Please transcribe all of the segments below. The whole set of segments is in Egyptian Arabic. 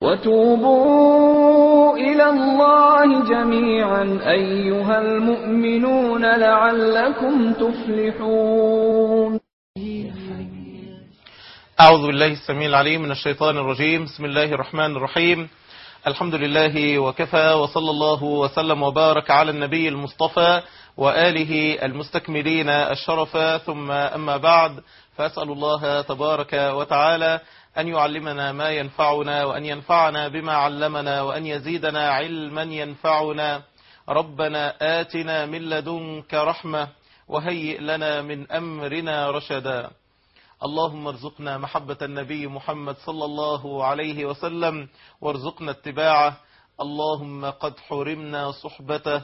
وتوبوا إلى الله جميعا أيها المؤمنون لعلكم تفلحون أعوذ بالله السميع العليم من الشيطان الرجيم بسم الله الرحمن الرحيم الحمد لله وكفى وصلى الله وسلم وبارك على النبي المصطفى وآله المستكملين الشرف ثم أما بعد فأسأل الله تبارك وتعالى أن يعلمنا ما ينفعنا وأن ينفعنا بما علمنا وأن يزيدنا علما ينفعنا ربنا آتنا من لدنك رحمة وهيئ لنا من أمرنا رشدا اللهم ارزقنا محبة النبي محمد صلى الله عليه وسلم وارزقنا اتباعه اللهم قد حرمنا صحبته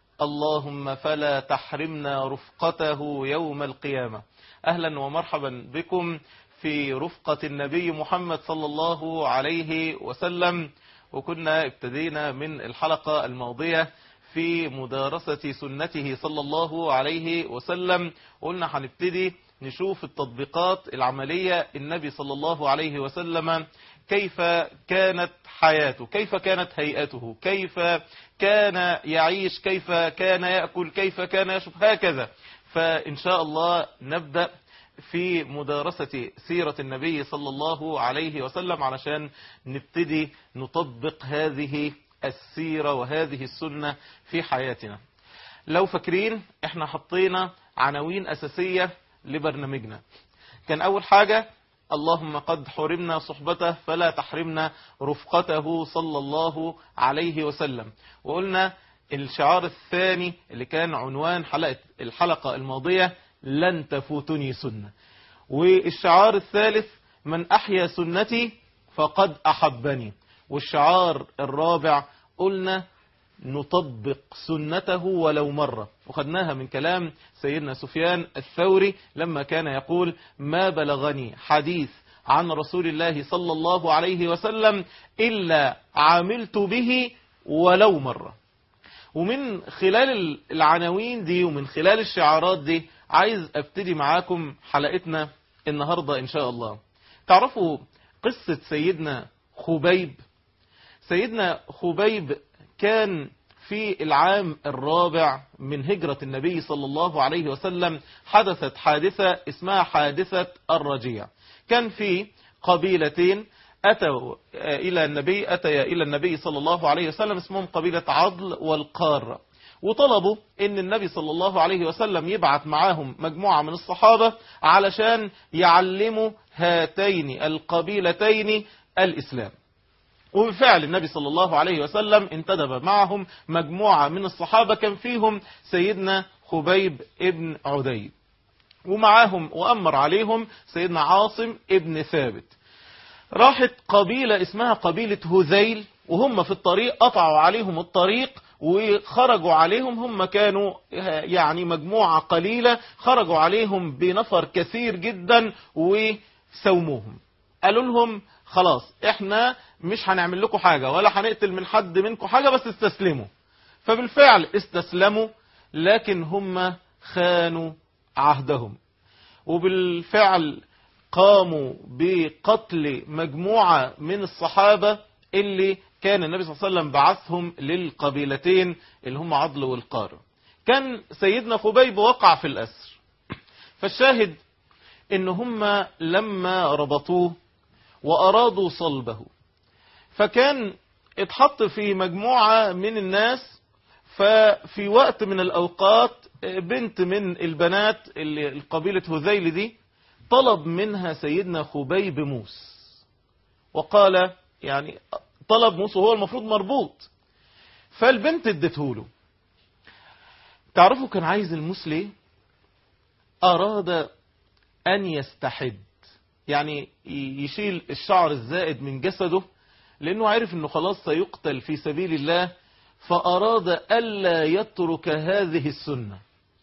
اللهم فلا تحرمنا رفقته يوم القيامة أهلا ومرحبا بكم في رفقة النبي محمد صلى الله عليه وسلم وكنا ابتدينا من الحلقة الماضية في مدارسة سنته صلى الله عليه وسلم قلنا هنبتدي نشوف التطبيقات العملية النبي صلى الله عليه وسلم كيف كانت حياته كيف كانت هيئته كيف كان يعيش كيف كان يأكل كيف كان يشرب هكذا فإن شاء الله نبدأ في مدارسة سيرة النبي صلى الله عليه وسلم علشان نبتدي نطبق هذه السيرة وهذه السنة في حياتنا لو فاكرين احنا حطينا عناوين أساسية لبرنامجنا كان أول حاجة اللهم قد حرمنا صحبته فلا تحرمنا رفقته صلى الله عليه وسلم وقلنا الشعار الثاني اللي كان عنوان حلقة الحلقة الماضية لن تفوتني سنة والشعار الثالث من أحيا سنتي فقد أحبني والشعار الرابع قلنا نطبق سنته ولو مرة وخدناها من كلام سيدنا سفيان الثوري لما كان يقول ما بلغني حديث عن رسول الله صلى الله عليه وسلم إلا عملت به ولو مرة ومن خلال العناوين دي ومن خلال الشعارات دي عايز ابتدي معاكم حلقتنا النهاردة ان شاء الله تعرفوا قصة سيدنا خبيب سيدنا خبيب كان في العام الرابع من هجرة النبي صلى الله عليه وسلم حدثت حادثة اسمها حادثة الرجيع كان في قبيلتين أتوا إلى النبي أتيا إلى النبي صلى الله عليه وسلم اسمهم قبيلة عضل والقارة وطلبوا ان النبي صلى الله عليه وسلم يبعث معاهم مجموعة من الصحابة علشان يعلموا هاتين القبيلتين الإسلام وبالفعل النبي صلى الله عليه وسلم انتدب معهم مجموعة من الصحابة كان فيهم سيدنا خبيب ابن عدي ومعاهم وأمر عليهم سيدنا عاصم ابن ثابت راحت قبيلة اسمها قبيلة هذيل وهم في الطريق قطعوا عليهم الطريق وخرجوا عليهم هم كانوا يعني مجموعة قليلة خرجوا عليهم بنفر كثير جدا وسوموهم قالوا لهم خلاص احنا مش هنعمل لكم حاجة ولا هنقتل من حد منكم حاجة بس استسلموا فبالفعل استسلموا لكن هم خانوا عهدهم وبالفعل قاموا بقتل مجموعة من الصحابة اللي كان النبي صلى الله عليه وسلم بعثهم للقبيلتين اللي هم عضل والقار كان سيدنا خبيب وقع في الأسر فالشاهد ان هم لما ربطوه وأرادوا صلبه فكان اتحط في مجموعة من الناس ففي وقت من الأوقات بنت من البنات اللي القبيلة هذيل دي طلب منها سيدنا خبيب موس وقال يعني طلب موسى وهو المفروض مربوط فالبنت ادته له تعرفوا كان عايز الموس ليه أراد أن يستحد يعني يشيل الشعر الزائد من جسده لأنه عارف أنه خلاص سيقتل في سبيل الله فأراد ألا يترك هذه السنة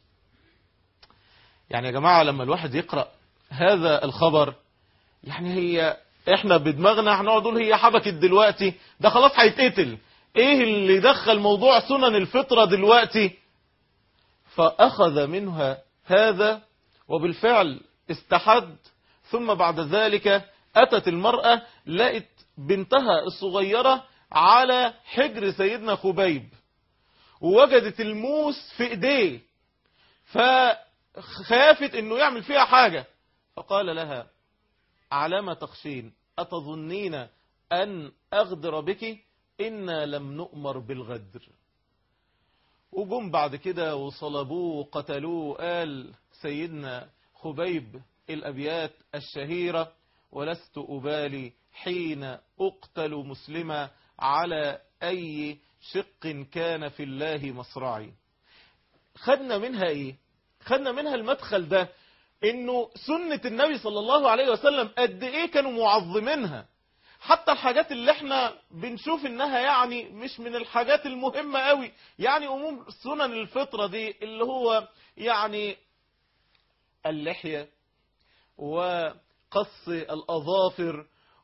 يعني يا جماعة لما الواحد يقرأ هذا الخبر يعني هي احنا بدماغنا هنقعد نقول هي حبكت دلوقتي ده خلاص هيتقتل ايه اللي دخل موضوع سنن الفطرة دلوقتي فأخذ منها هذا وبالفعل استحد ثم بعد ذلك أتت المرأة لقت بنتها الصغيرة على حجر سيدنا خبيب ووجدت الموس في ايديه فخافت انه يعمل فيها حاجة فقال لها على ما تخشين أتظنين أن أغدر بك إنا لم نؤمر بالغدر وجم بعد كده وصلبوه وقتلوه قال سيدنا خبيب الأبيات الشهيرة ولست أبالي حين أقتل مسلما على أي شق كان في الله مصرعي خدنا منها إيه خدنا منها المدخل ده إنه سنة النبي صلى الله عليه وسلم قد إيه كانوا معظمينها حتى الحاجات اللي احنا بنشوف انها يعني مش من الحاجات المهمة قوي يعني امور سنن الفطرة دي اللي هو يعني اللحية وقص الاظافر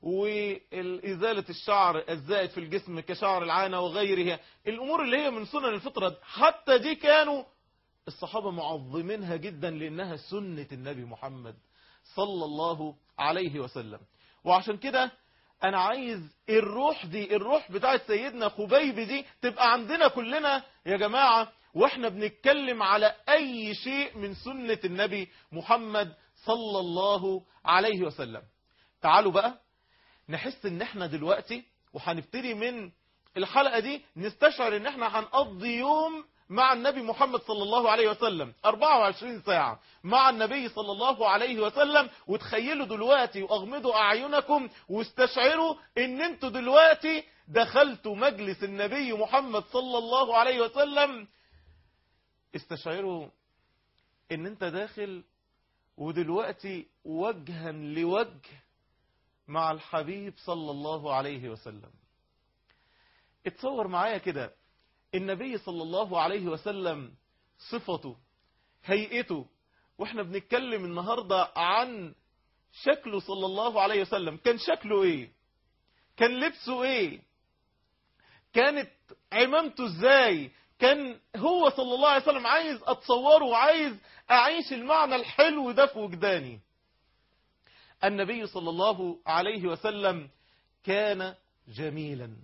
وإزالة الشعر الزائد في الجسم كشعر العانة وغيرها الأمور اللي هي من سنن الفطرة حتى دي كانوا الصحابة معظمينها جدا لأنها سنة النبي محمد صلى الله عليه وسلم وعشان كده أنا عايز الروح دي الروح بتاعت سيدنا خبيب دي تبقى عندنا كلنا يا جماعة واحنا بنتكلم على أي شيء من سنة النبي محمد صلى الله عليه وسلم تعالوا بقى نحس ان احنا دلوقتي وهنبتدي من الحلقة دي نستشعر ان احنا هنقضي يوم مع النبي محمد صلى الله عليه وسلم 24 ساعة مع النبي صلى الله عليه وسلم وتخيلوا دلوقتي واغمضوا اعينكم واستشعروا ان انتوا دلوقتي دخلتوا مجلس النبي محمد صلى الله عليه وسلم استشعروا ان انت داخل ودلوقتي وجها لوجه مع الحبيب صلى الله عليه وسلم اتصور معايا كده النبي صلى الله عليه وسلم صفته هيئته واحنا بنتكلم النهاردة عن شكله صلى الله عليه وسلم كان شكله ايه كان لبسه ايه كانت عمامته ازاي كان هو صلى الله عليه وسلم عايز اتصوره وعايز اعيش المعنى الحلو ده في وجداني النبي صلى الله عليه وسلم كان جميلا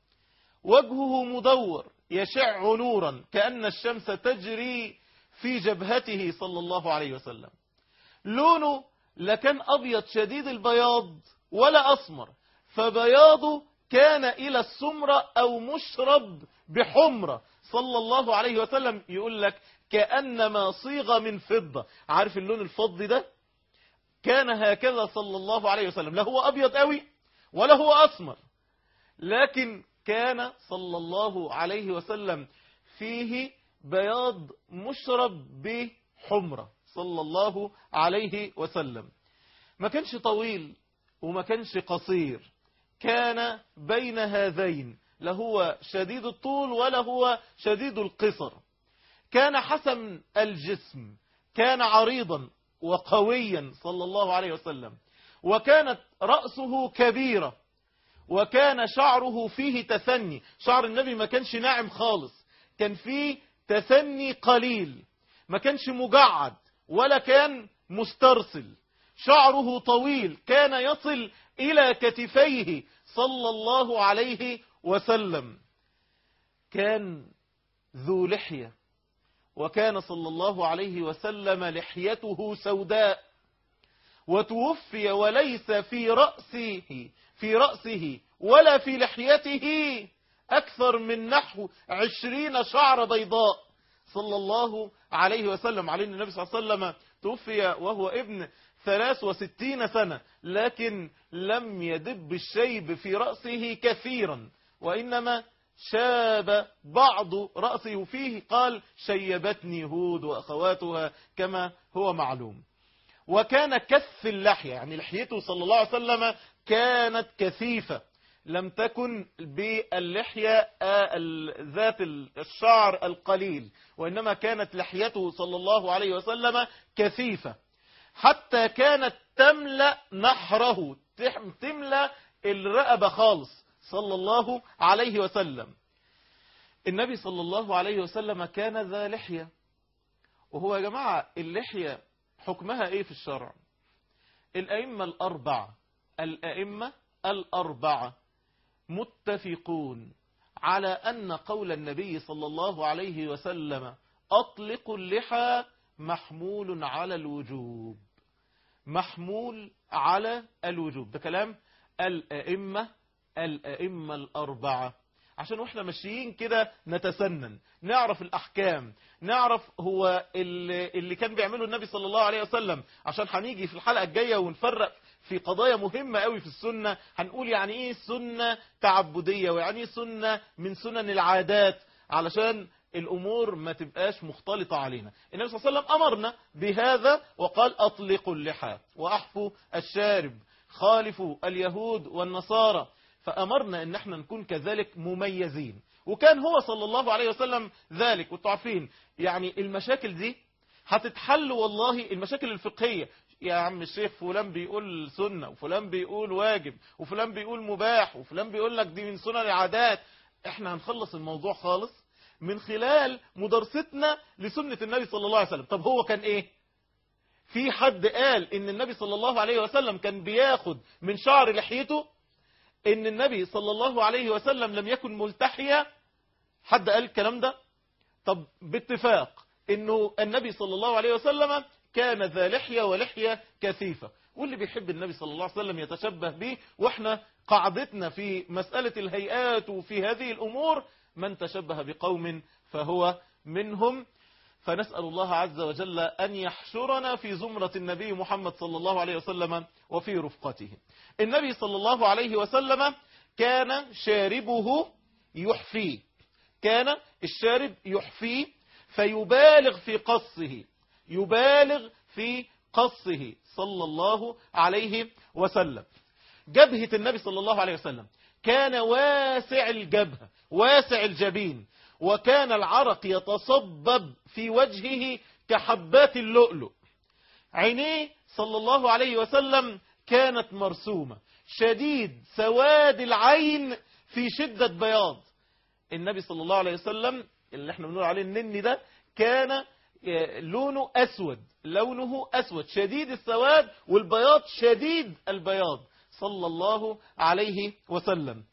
وجهه مدور يشع نورا كأن الشمس تجري في جبهته صلى الله عليه وسلم لونه لكان أبيض شديد البياض ولا أسمر فبياضه كان إلى السمرة أو مشرب بحمرة صلى الله عليه وسلم يقول لك كأنما صيغ من فضة عارف اللون الفضي ده كان هكذا صلى الله عليه وسلم لا هو أبيض قوي ولا هو أسمر لكن كان صلى الله عليه وسلم فيه بياض مشرب بحمرة صلى الله عليه وسلم ما كانش طويل وما كانش قصير كان بين هذين لا هو شديد الطول ولا هو شديد القصر كان حسن الجسم كان عريضا وقويا صلى الله عليه وسلم وكانت رأسه كبيرة وكان شعره فيه تثني شعر النبي ما كانش ناعم خالص كان فيه تثني قليل ما كانش مجعد ولا كان مسترسل شعره طويل كان يصل إلى كتفيه صلى الله عليه وسلم كان ذو لحية وكان صلى الله عليه وسلم لحيته سوداء وتوفي وليس في رأسه في رأسه ولا في لحيته أكثر من نحو عشرين شعر بيضاء صلى الله عليه وسلم عليه النبي صلى الله عليه وسلم توفي وهو ابن ثلاث وستين سنة لكن لم يدب الشيب في رأسه كثيرا وإنما شاب بعض رأسه فيه قال شيبتني هود وأخواتها كما هو معلوم وكان كث اللحية يعني لحيته صلى الله عليه وسلم كانت كثيفة لم تكن باللحية ذات الشعر القليل وإنما كانت لحيته صلى الله عليه وسلم كثيفة حتى كانت تملأ نحره تملأ الرقبة خالص صلى الله عليه وسلم النبي صلى الله عليه وسلم كان ذا لحية وهو يا جماعة اللحية حكمها ايه في الشرع الأئمة الأربعة الأئمة الأربعة متفقون على أن قول النبي صلى الله عليه وسلم أطلق اللحى محمول على الوجوب محمول على الوجوب ده كلام الأئمة الأئمة الأربعة عشان واحنا ماشيين كده نتسنن نعرف الأحكام نعرف هو اللي, اللي كان بيعمله النبي صلى الله عليه وسلم عشان هنيجي في الحلقة الجاية ونفرق في قضايا مهمة قوي في السنة هنقول يعني ايه سنة تعبدية ويعني ايه سنة من سنن العادات علشان الأمور ما تبقاش مختلطة علينا النبي صلى الله عليه وسلم أمرنا بهذا وقال أطلقوا اللحى وأحفوا الشارب خالفوا اليهود والنصارى فأمرنا ان احنا نكون كذلك مميزين وكان هو صلى الله عليه وسلم ذلك وانتوا عارفين يعني المشاكل دي هتتحل والله المشاكل الفقهية يا عم الشيخ فلان بيقول سنة وفلان بيقول واجب وفلان بيقول مباح وفلان بيقول لك دي من سنن العادات احنا هنخلص الموضوع خالص من خلال مدرستنا لسنة النبي صلى الله عليه وسلم طب هو كان ايه في حد قال ان النبي صلى الله عليه وسلم كان بياخد من شعر لحيته ان النبي صلى الله عليه وسلم لم يكن ملتحيا حد قال الكلام ده طب باتفاق انه النبي صلى الله عليه وسلم كان ذا لحية ولحية كثيفة واللي بيحب النبي صلى الله عليه وسلم يتشبه به واحنا قاعدتنا في مسألة الهيئات وفي هذه الأمور من تشبه بقوم فهو منهم فنسأل الله عز وجل أن يحشرنا في زمرة النبي محمد صلى الله عليه وسلم وفي رفقته النبي صلى الله عليه وسلم كان شاربه يحفيه كان الشارب يحفيه فيبالغ في قصه يبالغ في قصه صلى الله عليه وسلم جبهة النبي صلى الله عليه وسلم كان واسع الجبهة واسع الجبين وكان العرق يتصبب في وجهه كحبات اللؤلؤ عينيه صلى الله عليه وسلم كانت مرسومة شديد سواد العين في شدة بياض النبي صلى الله عليه وسلم اللي احنا بنقول عليه النني ده كان لونه أسود لونه أسود شديد السواد والبياض شديد البياض صلى الله عليه وسلم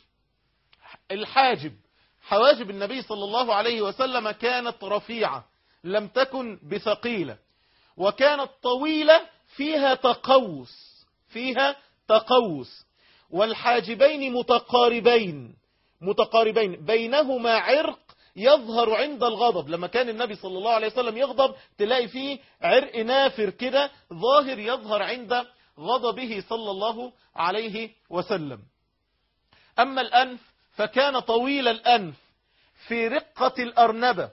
الحاجب حواجب النبي صلى الله عليه وسلم كانت رفيعة لم تكن بثقيلة وكانت طويلة فيها تقوس فيها تقوس والحاجبين متقاربين متقاربين بينهما عرق يظهر عند الغضب لما كان النبي صلى الله عليه وسلم يغضب تلاقي فيه عرق نافر كده ظاهر يظهر عند غضبه صلى الله عليه وسلم أما الأنف فكان طويل الأنف في رقة الأرنبة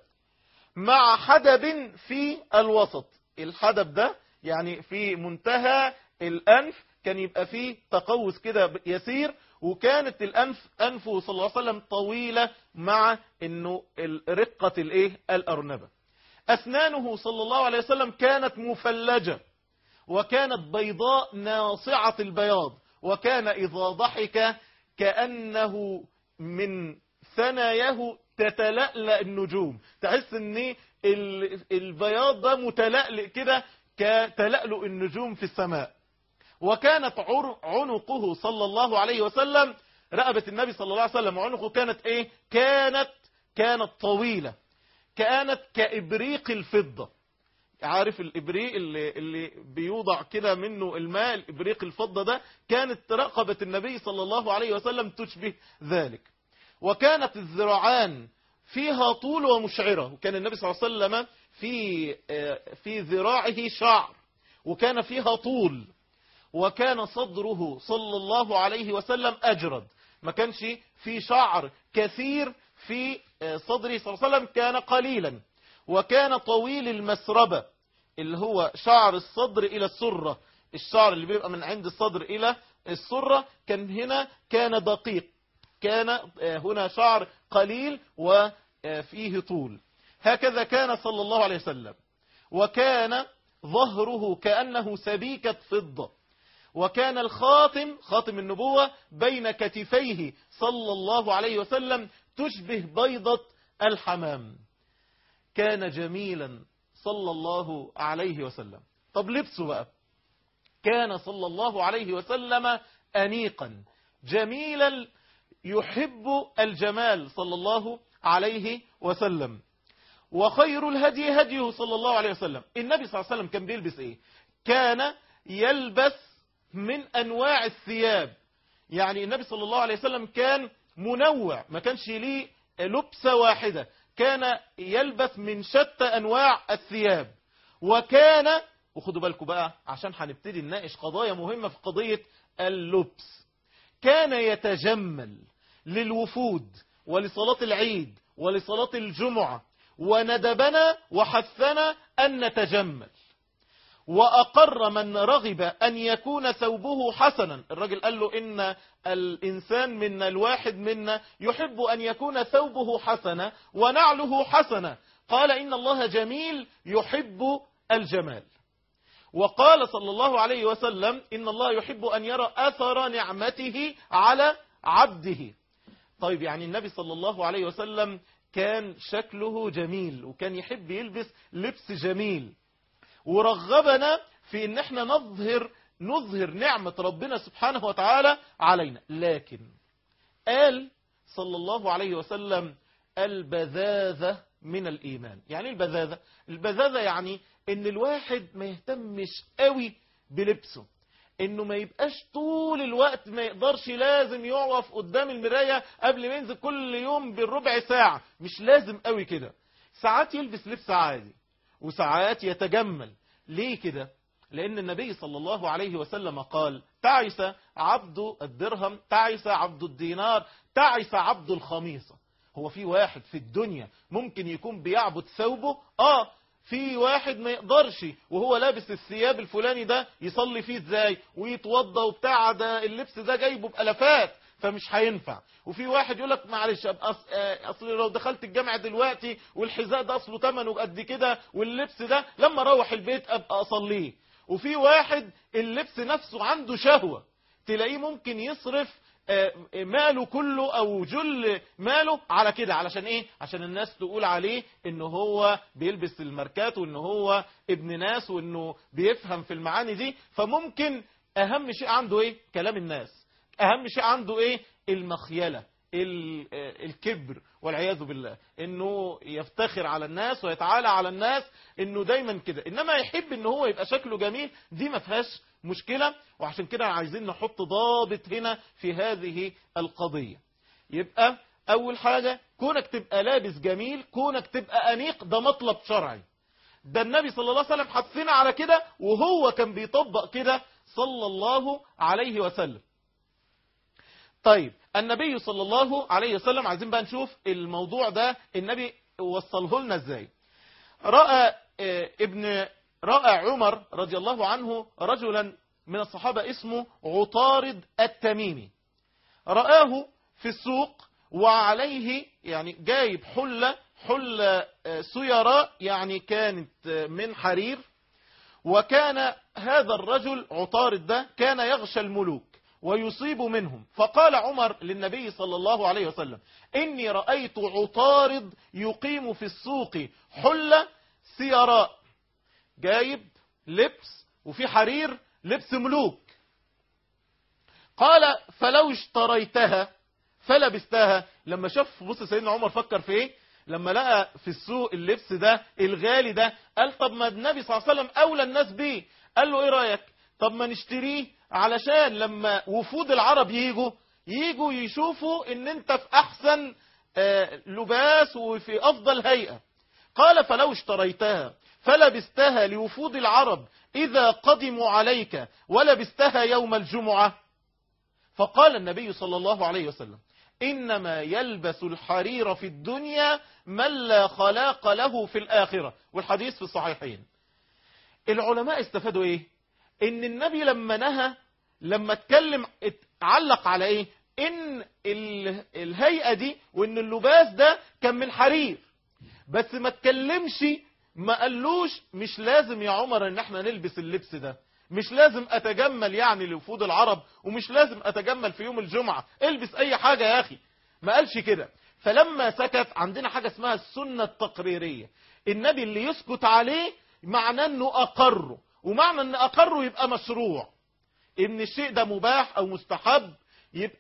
مع حدب في الوسط الحدب ده يعني في منتهى الأنف كان يبقى فيه تقوس كده يسير وكانت الأنف أنفه صلى الله عليه وسلم طويلة مع انه رقة الايه الأرنبة أسنانه صلى الله عليه وسلم كانت مفلجة وكانت بيضاء ناصعة البياض وكان إذا ضحك كأنه من ثناياه تتلألأ النجوم تحس ان البياض ده متلألئ كده كتلألؤ النجوم في السماء وكانت عنقه صلى الله عليه وسلم رقبة النبي صلى الله عليه وسلم عنقه كانت ايه كانت كانت طويلة كانت كإبريق الفضة عارف الإبريق اللي, اللي بيوضع كده منه الماء الإبريق الفضة ده كانت رقبة النبي صلى الله عليه وسلم تشبه ذلك وكانت الذراعان فيها طول ومشعرة وكان النبي صلى الله عليه وسلم في في ذراعه شعر وكان فيها طول وكان صدره صلى الله عليه وسلم أجرد ما كانش في شعر كثير في صدره صلى الله عليه وسلم كان قليلا وكان طويل المسربة اللي هو شعر الصدر إلى السرة الشعر اللي بيبقى من عند الصدر إلى السرة كان هنا كان دقيق كان هنا شعر قليل وفيه طول هكذا كان صلى الله عليه وسلم وكان ظهره كأنه سبيكة فضة وكان الخاتم خاتم النبوة بين كتفيه صلى الله عليه وسلم تشبه بيضة الحمام كان جميلا صلى الله عليه وسلم طب لبسه بقى كان صلى الله عليه وسلم أنيقا جميلا يحب الجمال صلى الله عليه وسلم وخير الهدي هديه صلى الله عليه وسلم النبي صلى الله عليه وسلم كان بيلبس ايه كان يلبس من انواع الثياب يعني النبي صلى الله عليه وسلم كان منوع ما كانش ليه لبسة واحدة كان يلبس من شتى انواع الثياب وكان وخدوا بالكم بقى عشان هنبتدي نناقش قضايا مهمة في قضية اللبس كان يتجمل للوفود ولصلاة العيد ولصلاة الجمعة وندبنا وحثنا أن نتجمل وأقر من رغب أن يكون ثوبه حسنا الرجل قال له إن الإنسان منا الواحد منا يحب أن يكون ثوبه حسنا ونعله حسنا قال إن الله جميل يحب الجمال وقال صلى الله عليه وسلم إن الله يحب أن يرى أثر نعمته على عبده طيب يعني النبي صلى الله عليه وسلم كان شكله جميل وكان يحب يلبس لبس جميل ورغبنا في ان احنا نظهر نظهر نعمة ربنا سبحانه وتعالى علينا لكن قال صلى الله عليه وسلم البذاذة من الإيمان يعني إيه البذاذة البذاذة يعني ان الواحد ما يهتمش قوي بلبسه انه ما يبقاش طول الوقت ما يقدرش لازم يقف قدام المراية قبل ما ينزل كل يوم بالربع ساعة مش لازم قوي كده ساعات يلبس لبس عادي وساعات يتجمل ليه كده لأن النبي صلى الله عليه وسلم قال تعس عبد الدرهم تعس عبد الدينار تعس عبد الخميصة هو في واحد في الدنيا ممكن يكون بيعبد ثوبه آه في واحد ما يقدرش وهو لابس الثياب الفلاني ده يصلي فيه ازاي ويتوضى وبتاع ده اللبس ده جايبه بألفات فمش هينفع وفي واحد يقول لك معلش اصل لو دخلت الجامعه دلوقتي والحذاء ده اصله ثمنه قد كده واللبس ده لما اروح البيت ابقى اصليه وفي واحد اللبس نفسه عنده شهوه تلاقيه ممكن يصرف ماله كله او جل ماله على كده علشان ايه عشان الناس تقول عليه انه هو بيلبس الماركات وانه هو ابن ناس وانه بيفهم في المعاني دي فممكن اهم شيء عنده ايه كلام الناس اهم شيء عنده ايه المخيلة الكبر والعياذ بالله انه يفتخر على الناس ويتعالى على الناس انه دايما كده انما يحب ان هو يبقى شكله جميل دي ما فيهاش مشكلة وعشان كده عايزين نحط ضابط هنا في هذه القضية يبقى اول حاجة كونك تبقى لابس جميل كونك تبقى انيق ده مطلب شرعي ده النبي صلى الله عليه وسلم حثنا على كده وهو كان بيطبق كده صلى الله عليه وسلم طيب النبي صلى الله عليه وسلم عايزين بقى نشوف الموضوع ده النبي وصله لنا ازاي رأى ابن رأى عمر رضي الله عنه رجلا من الصحابة اسمه عطارد التميمي رآه في السوق وعليه يعني جايب حلة حلة سيراء يعني كانت من حرير وكان هذا الرجل عطارد ده كان يغشى الملوك ويصيب منهم فقال عمر للنبي صلى الله عليه وسلم إني رأيت عطارد يقيم في السوق حلة سيراء جايب لبس وفي حرير لبس ملوك قال فلو اشتريتها فلبستها لما شاف بص سيدنا عمر فكر في ايه لما لقى في السوق اللبس ده الغالي ده قال طب ما النبي صلى الله عليه وسلم اولى الناس بيه قال له ايه رايك طب ما نشتريه علشان لما وفود العرب يجوا يجوا يشوفوا ان انت في احسن لباس وفي افضل هيئة قال فلو اشتريتها فلبستها لوفود العرب اذا قدموا عليك ولبستها يوم الجمعة فقال النبي صلى الله عليه وسلم إنما يلبس الحرير في الدنيا من لا خلاق له في الآخرة والحديث في الصحيحين العلماء استفادوا إيه ان النبي لما نهى لما اتكلم علق على ايه ان الهيئة دي وان اللباس ده كان من حرير بس ما اتكلمش ما قالوش مش لازم يا عمر ان احنا نلبس اللبس ده مش لازم اتجمل يعني لوفود العرب ومش لازم اتجمل في يوم الجمعة البس اي حاجة يا اخي ما قالش كده فلما سكت عندنا حاجة اسمها السنة التقريرية النبي اللي يسكت عليه معناه انه اقره ومعنى ان اقره يبقى مشروع ان الشيء ده مباح او مستحب يبقى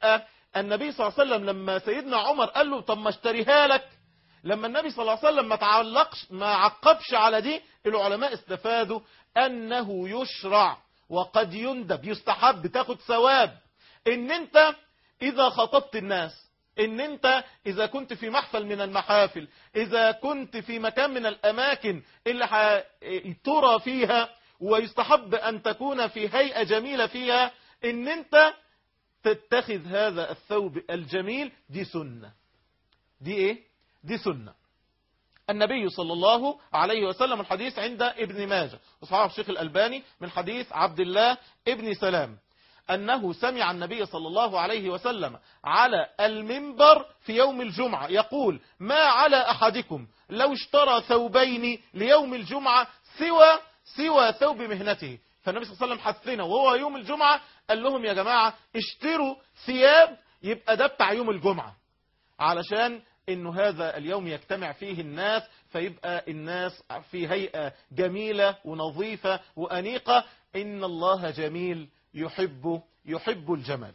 النبي صلى الله عليه وسلم لما سيدنا عمر قال له طب ما اشتريها لك لما النبي صلى الله عليه وسلم ما تعلقش ما عقبش على دي العلماء استفادوا أنه يشرع وقد يندب يستحب تاخد ثواب ان انت اذا خطبت الناس ان انت اذا كنت في محفل من المحافل اذا كنت في مكان من الاماكن اللي ترى فيها ويستحب ان تكون في هيئة جميلة فيها ان انت تتخذ هذا الثوب الجميل دي سنة دي ايه دي سنة النبي صلى الله عليه وسلم الحديث عند ابن ماجه وصحاب الشيخ الألباني من حديث عبد الله ابن سلام أنه سمع النبي صلى الله عليه وسلم على المنبر في يوم الجمعة يقول ما على أحدكم لو اشترى ثوبين ليوم الجمعة سوى سوى ثوب مهنته فالنبي صلى الله عليه وسلم حثنا وهو يوم الجمعة قال لهم يا جماعة اشتروا ثياب يبقى ده بتاع يوم الجمعة علشان انه هذا اليوم يجتمع فيه الناس فيبقى الناس في هيئة جميلة ونظيفة وأنيقة إن الله جميل يحب يحب الجمال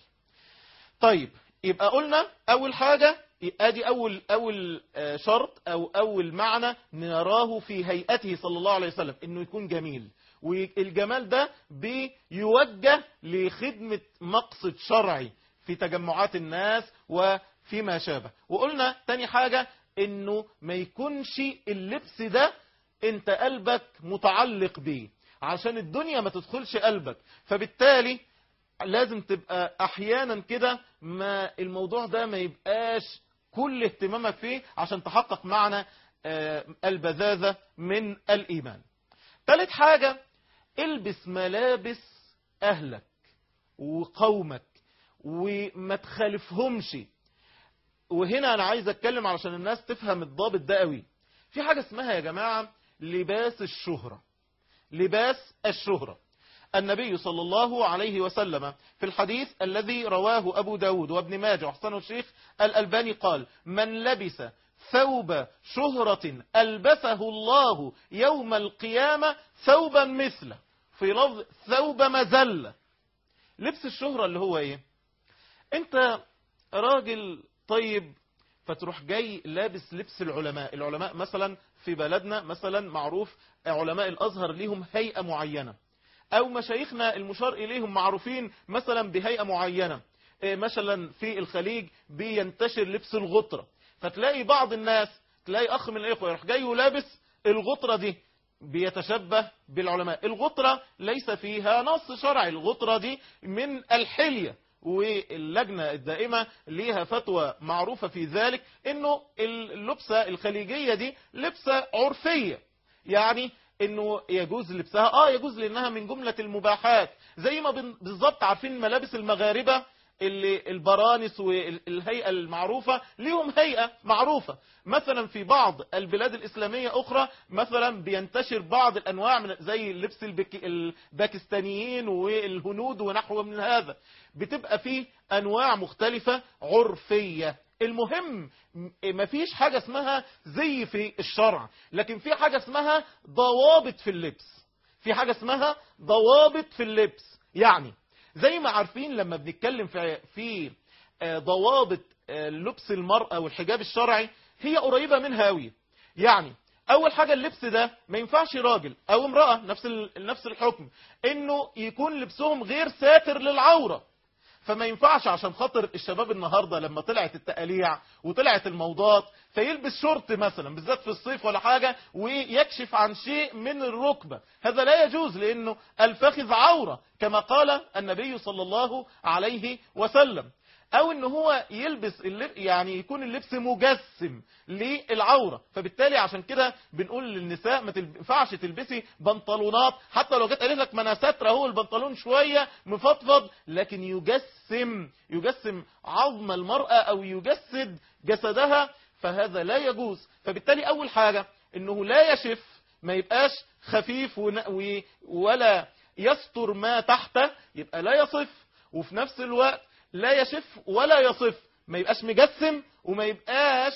طيب يبقى قلنا أول حاجة ادي أول, أول شرط أو أول معنى نراه في هيئته صلى الله عليه وسلم إنه يكون جميل والجمال ده بيوجه لخدمة مقصد شرعي في تجمعات الناس وفيما شابه وقلنا تاني حاجة انه ما يكونش اللبس ده انت قلبك متعلق بيه عشان الدنيا ما تدخلش قلبك فبالتالي لازم تبقى احيانا كده ما الموضوع ده ما يبقاش كل اهتمامك فيه عشان تحقق معنى البذاذة من الايمان ثالث حاجة البس ملابس اهلك وقومك وما تخالفهمش وهنا انا عايز اتكلم علشان الناس تفهم الضابط ده قوي في حاجة اسمها يا جماعة لباس الشهرة لباس الشهرة النبي صلى الله عليه وسلم في الحديث الذي رواه أبو داود وابن ماجه وحسن الشيخ الألباني قال من لبس ثوب شهرة ألبسه الله يوم القيامة ثوبا مثله في لفظ ثوب مزلة لبس الشهرة اللي هو ايه انت راجل طيب فتروح جاي لابس لبس العلماء العلماء مثلا في بلدنا مثلا معروف علماء الأزهر ليهم هيئة معينة أو مشايخنا المشار إليهم معروفين مثلا بهيئة معينة مثلا في الخليج بينتشر لبس الغطرة فتلاقي بعض الناس تلاقي أخ من الإخوة يروح جاي ولابس الغطرة دي بيتشبه بالعلماء الغطرة ليس فيها نص شرعي الغطرة دي من الحلية واللجنة الدائمة ليها فتوى معروفة في ذلك انه اللبسة الخليجية دي لبسة عرفية يعني انه يجوز لبسها اه يجوز لانها من جملة المباحات زي ما بالظبط عارفين ملابس المغاربة اللي البرانس والهيئة المعروفة ليهم هيئة معروفة مثلا في بعض البلاد الإسلامية أخرى مثلا بينتشر بعض الأنواع من زي اللبس الباكستانيين والهنود ونحو من هذا بتبقى فيه أنواع مختلفة عرفية المهم مفيش حاجة اسمها زي في الشرع لكن في حاجة اسمها ضوابط في اللبس في حاجة اسمها ضوابط في اللبس يعني زي ما عارفين لما بنتكلم في في ضوابط لبس المرأة والحجاب الشرعي هي قريبة منها قوي يعني اول حاجة اللبس ده ما ينفعش راجل او امرأة نفس نفس الحكم انه يكون لبسهم غير ساتر للعورة فما ينفعش عشان خاطر الشباب النهاردة لما طلعت التقاليع وطلعت الموضات فيلبس شورت مثلا بالذات في الصيف ولا حاجة ويكشف عن شيء من الركبة هذا لا يجوز لأنه الفخذ عورة كما قال النبي صلى الله عليه وسلم او ان هو يلبس يعني يكون اللبس مجسم للعورة فبالتالي عشان كده بنقول للنساء ما تنفعش تلبسي بنطلونات حتى لو جت قالت لك ما انا ساتره اهو البنطلون شوية مفضفض لكن يجسم يجسم عظم المرأة او يجسد جسدها فهذا لا يجوز فبالتالي اول حاجة انه لا يشف ما يبقاش خفيف ولا يستر ما تحته يبقى لا يصف وفي نفس الوقت لا يشف ولا يصف ما يبقاش مجسم وما يبقاش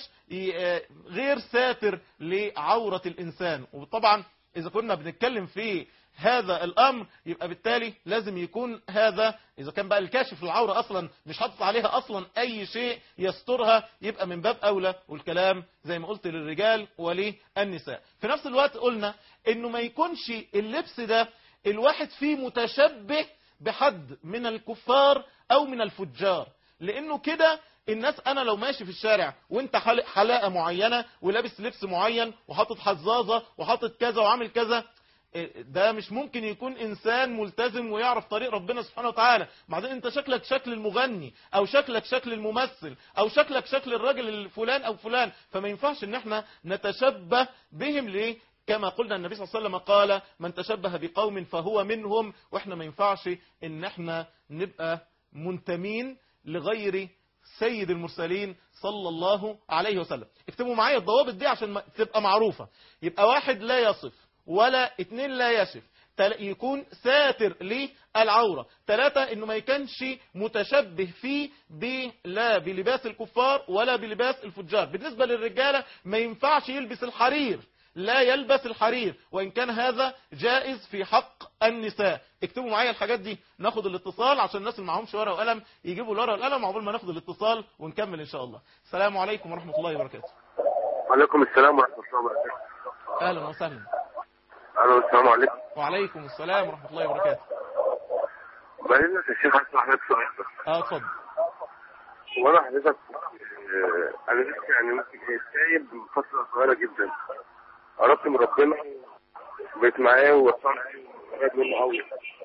غير ساتر لعورة الإنسان وطبعا إذا كنا بنتكلم في هذا الامر يبقى بالتالي لازم يكون هذا اذا كان بقى الكاشف للعوره اصلا مش حاطط عليها اصلا اي شيء يسترها يبقى من باب اولى والكلام زي ما قلت للرجال وللنساء في نفس الوقت قلنا انه ما يكونش اللبس ده الواحد فيه متشبه بحد من الكفار او من الفجار لانه كده الناس انا لو ماشي في الشارع وانت حلق حلاقه معينه ولابس لبس معين وحاطط حزازه وحاطط كذا وعامل كذا ده مش ممكن يكون انسان ملتزم ويعرف طريق ربنا سبحانه وتعالى بعدين انت شكلك شكل المغني او شكلك شكل الممثل او شكلك شكل الراجل الفلان او فلان فما ينفعش ان احنا نتشبه بهم ليه كما قلنا النبي صلى الله عليه وسلم قال من تشبه بقوم فهو منهم واحنا ما ينفعش ان احنا نبقى منتمين لغير سيد المرسلين صلى الله عليه وسلم اكتبوا معايا الضوابط دي عشان تبقى معروفة يبقى واحد لا يصف ولا اتنين لا يشف يكون ساتر للعورة ثلاثة انه ما يكونش متشبه فيه لا بلباس الكفار ولا بلباس الفجار بالنسبة للرجالة ما ينفعش يلبس الحرير لا يلبس الحرير وإن كان هذا جائز في حق النساء اكتبوا معايا الحاجات دي ناخد الاتصال عشان الناس اللي معهمش ورقه وقلم يجيبوا الورقه والقلم عقبال ما ناخد الاتصال ونكمل ان شاء الله السلام عليكم ورحمه الله وبركاته وعليكم السلام ورحمه الله وبركاته اهلا وسهلا الو السلام عليكم وعليكم السلام ورحمه الله وبركاته بعدين يا شيخ هسمع حضرتك سؤال بس اه اتفضل وانا حضرتك آه، انا لسه يعني ممكن إيه، سايب من فتره صغيره جدا قربت من ربنا بقيت معاه ووصلت قريب منه قوي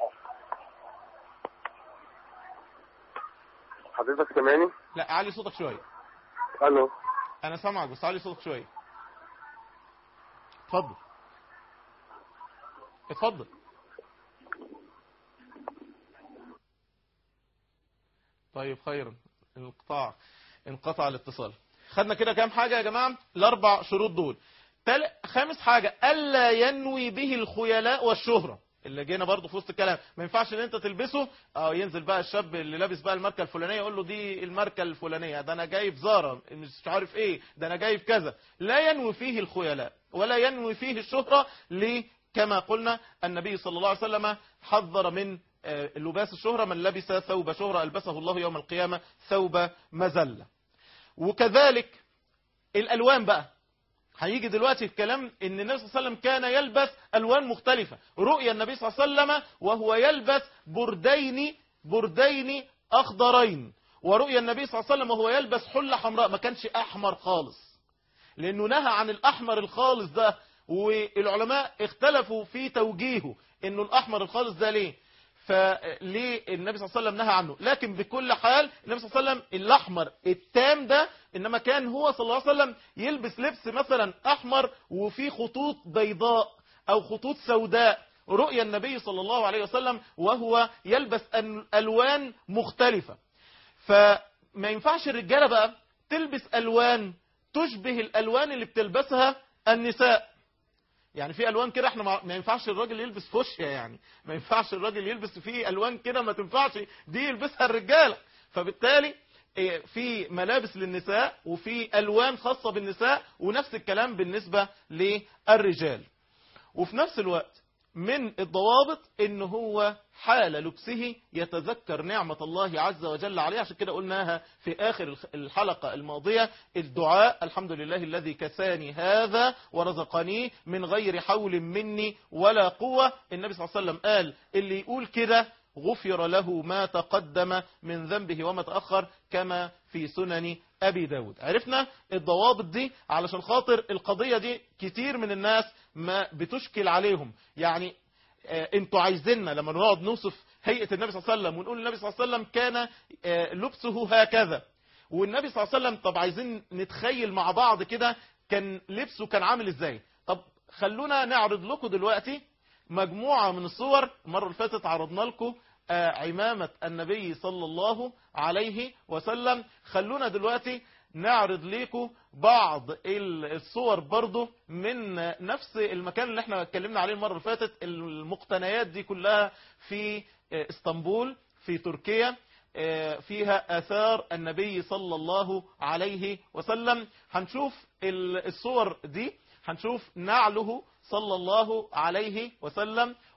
حضرتك سامعني؟ لا علي صوتك شويه الو انا سامعك بس علي صوتك شويه اتفضل اتفضل طيب خيرا انقطاع انقطع الاتصال خدنا كده كام حاجة يا جماعة الاربع شروط دول تل... خامس حاجة ألا ينوي به الخيلاء والشهرة اللي جينا برضو في وسط الكلام ما ينفعش ان انت تلبسه اه ينزل بقى الشاب اللي لابس بقى الماركه الفلانيه يقول له دي الماركه الفلانيه ده انا جايب زارا مش عارف ايه ده انا جايب كذا لا ينوي فيه الخيلاء ولا ينوي فيه الشهره ليه كما قلنا النبي صلى الله عليه وسلم حذر من آه، لباس الشهرة من لبس ثوب شهرة ألبسه الله يوم القيامة ثوب مزلة وكذلك الألوان بقى هيجي دلوقتي الكلام ان النبي صلى الله عليه وسلم كان يلبس الوان مختلفة رؤيا النبي صلى الله عليه وسلم وهو يلبس بردين بردين اخضرين ورؤيا النبي صلى الله عليه وسلم وهو يلبس حلة حمراء ما كانش احمر خالص لانه نهى عن الاحمر الخالص ده والعلماء اختلفوا في توجيهه انه الاحمر الخالص ده ليه فليه النبي صلى الله عليه وسلم نهى عنه لكن بكل حال النبي صلى الله عليه وسلم الأحمر التام ده إنما كان هو صلى الله عليه وسلم يلبس لبس مثلا أحمر وفيه خطوط بيضاء أو خطوط سوداء رؤيا النبي صلى الله عليه وسلم وهو يلبس أن- ألوان مختلفة فما ينفعش الرجالة بقى تلبس ألوان تشبه الألوان اللي بتلبسها النساء يعني في الوان كده احنا ما ما ينفعش الراجل يلبس فوشيا يعني ما ينفعش الراجل يلبس فيه الوان كده ما تنفعش دي يلبسها الرجاله فبالتالي إيه، في ملابس للنساء وفي الوان خاصه بالنساء ونفس الكلام بالنسبه للرجال وفي نفس الوقت من الضوابط ان هو حال لبسه يتذكر نعمة الله عز وجل عليه عشان كده قلناها في آخر الخ- الحلقة الماضية الدعاء الحمد لله الذي كساني هذا ورزقني من غير حول مني ولا قوة النبي صلى الله عليه وسلم قال اللي يقول كده غفر له ما تقدم من ذنبه وما تأخر كما في سنن أبي داود عرفنا الضوابط دي علشان خاطر القضية دي كتير من الناس ما بتشكل عليهم يعني آه، انتوا عايزيننا لما نقعد نوصف هيئة النبي صلى الله عليه وسلم ونقول النبي صلى الله عليه وسلم كان آه، لبسه هكذا والنبي صلى الله عليه وسلم طب عايزين نتخيل مع بعض كده كان لبسه كان عامل ازاي طب خلونا نعرض لكم دلوقتي مجموعة من الصور المرة اللي فاتت عرضنا لكم آه، عمامة النبي صلى الله عليه وسلم خلونا دلوقتي نعرض لكم بعض ال- الصور برضو من نفس المكان اللي احنا اتكلمنا عليه المرة اللي فاتت المقتنيات دي كلها في آه، اسطنبول في تركيا آه، فيها آثار النبي صلى الله عليه وسلم هنشوف ال- الصور دي هنشوف نعله صلى الله عليه وسلم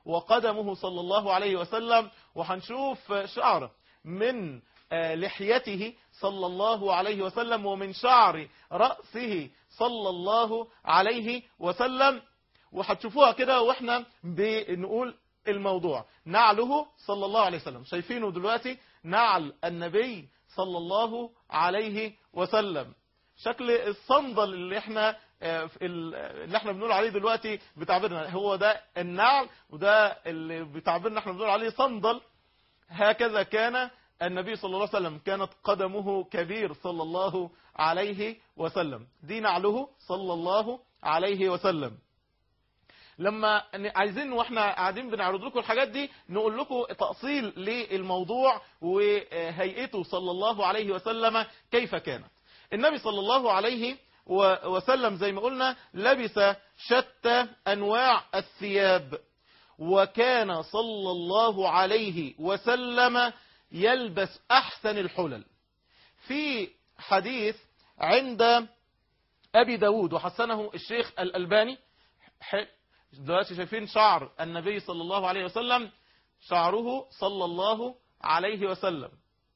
وقدمه صلى الله عليه وسلم وهنشوف شعر من لحيته صلى الله عليه وسلم ومن شعر رأسه صلى الله عليه وسلم وهتشوفوها كده واحنا بنقول الموضوع نعله صلى الله عليه وسلم شايفينه دلوقتي نعل النبي صلى الله عليه وسلم شكل الصندل اللي احنا اللي احنا بنقول عليه دلوقتي بتعبيرنا هو ده النعل وده اللي بتعبيرنا احنا بنقول عليه صندل هكذا كان النبي صلى الله عليه وسلم كانت قدمه كبير صلى الله عليه وسلم دي نعله صلى الله عليه وسلم لما عايزين واحنا قاعدين بنعرض لكم الحاجات دي نقول لكم تأصيل للموضوع وهيئته صلى الله عليه وسلم كيف كانت النبي صلى الله عليه وسلم زي ما قلنا لبس شتى أنواع الثياب وكان صلى الله عليه وسلم يلبس أحسن الحلل في حديث عند أبي داود وحسنه الشيخ الألباني دلوقتي شايفين شعر النبي صلى الله عليه وسلم شعره صلى الله عليه وسلم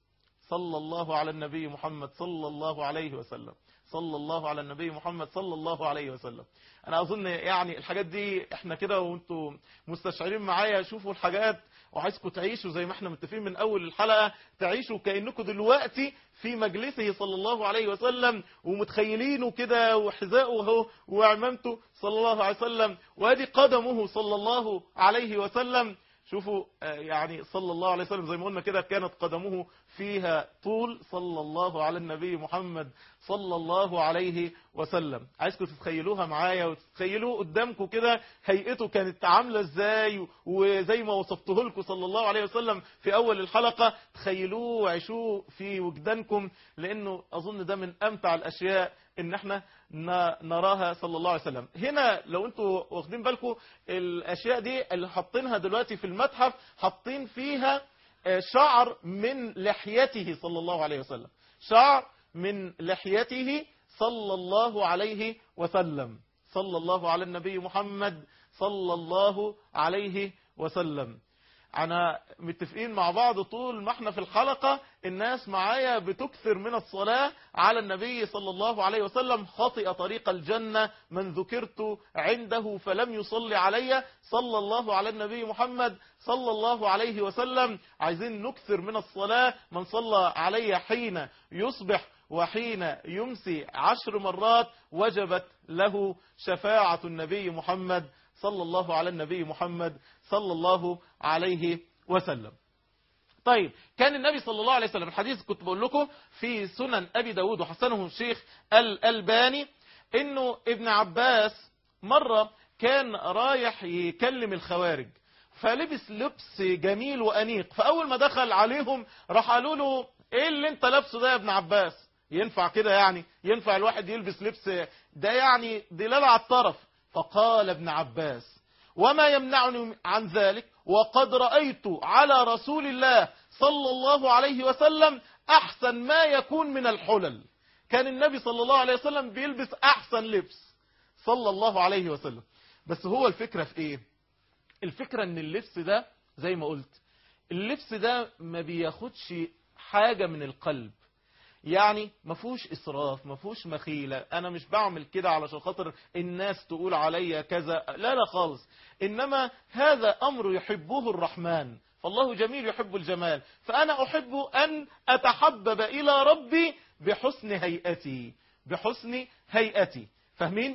صلى الله على النبي محمد صلى الله عليه وسلم صلى الله على النبي محمد صلى الله عليه وسلم انا اظن يعني الحاجات دي احنا كده وانتم مستشعرين معايا شوفوا الحاجات وعايزكم تعيشوا زي ما احنا متفقين من اول الحلقة تعيشوا كأنكم دلوقتي في مجلسه صلى الله عليه وسلم ومتخيلينه كده وحذاءه اهو وعمامته صلى الله عليه وسلم وادي قدمه صلى الله عليه وسلم شوفوا يعني صلى الله عليه وسلم زي ما قلنا كده كانت قدمه فيها طول صلى الله على النبي محمد صلى الله عليه وسلم عايزكم تتخيلوها معايا وتتخيلوه قدامكم كده هيئته كانت عاملة ازاي وزي ما وصفته لكم صلى الله عليه وسلم في اول الحلقة تخيلوه وعيشوه في وجدانكم لانه اظن ده من امتع الاشياء ان احنا نراها صلى الله عليه وسلم هنا لو انتوا واخدين بالكم الاشياء دي اللي حاطينها دلوقتي في المتحف حاطين فيها شعر من لحيته صلى الله عليه وسلم شعر من لحيته صلى الله عليه وسلم صلى الله على النبي محمد صلى الله عليه وسلم انا متفقين مع بعض طول ما احنا في الحلقة الناس معايا بتكثر من الصلاة على النبي صلى الله عليه وسلم خطئ طريق الجنة من ذكرت عنده فلم يصلي علي صلى الله على النبي محمد صلى الله عليه وسلم عايزين نكثر من الصلاة من صلى علي حين يصبح وحين يمسي عشر مرات وجبت له شفاعة النبي محمد صلى الله على النبي محمد صلى الله عليه وسلم طيب كان النبي صلى الله عليه وسلم الحديث كنت بقول لكم في سنن أبي داود وحسنه الشيخ الألباني انه ابن عباس مرة كان رايح يكلم الخوارج فلبس لبس جميل وأنيق فأول ما دخل عليهم راح قالوا له ايه اللي انت لابسه ده يا ابن عباس ينفع كده يعني ينفع الواحد يلبس لبس ده يعني دلالة على الطرف فقال ابن عباس وما يمنعني عن ذلك وقد رأيت على رسول الله صلى الله عليه وسلم أحسن ما يكون من الحلل كان النبي صلى الله عليه وسلم بيلبس أحسن لبس صلى الله عليه وسلم بس هو الفكرة في ايه الفكرة ان اللبس ده زي ما قلت اللبس ده ما بياخدش حاجة من القلب يعني ما فيهوش اسراف ما فيهوش مخيله انا مش بعمل كده علشان خاطر الناس تقول عليا كذا لا لا خالص انما هذا امر يحبه الرحمن فالله جميل يحب الجمال فانا احب ان اتحبب الى ربي بحسن هيئتي بحسن هيئتي فاهمين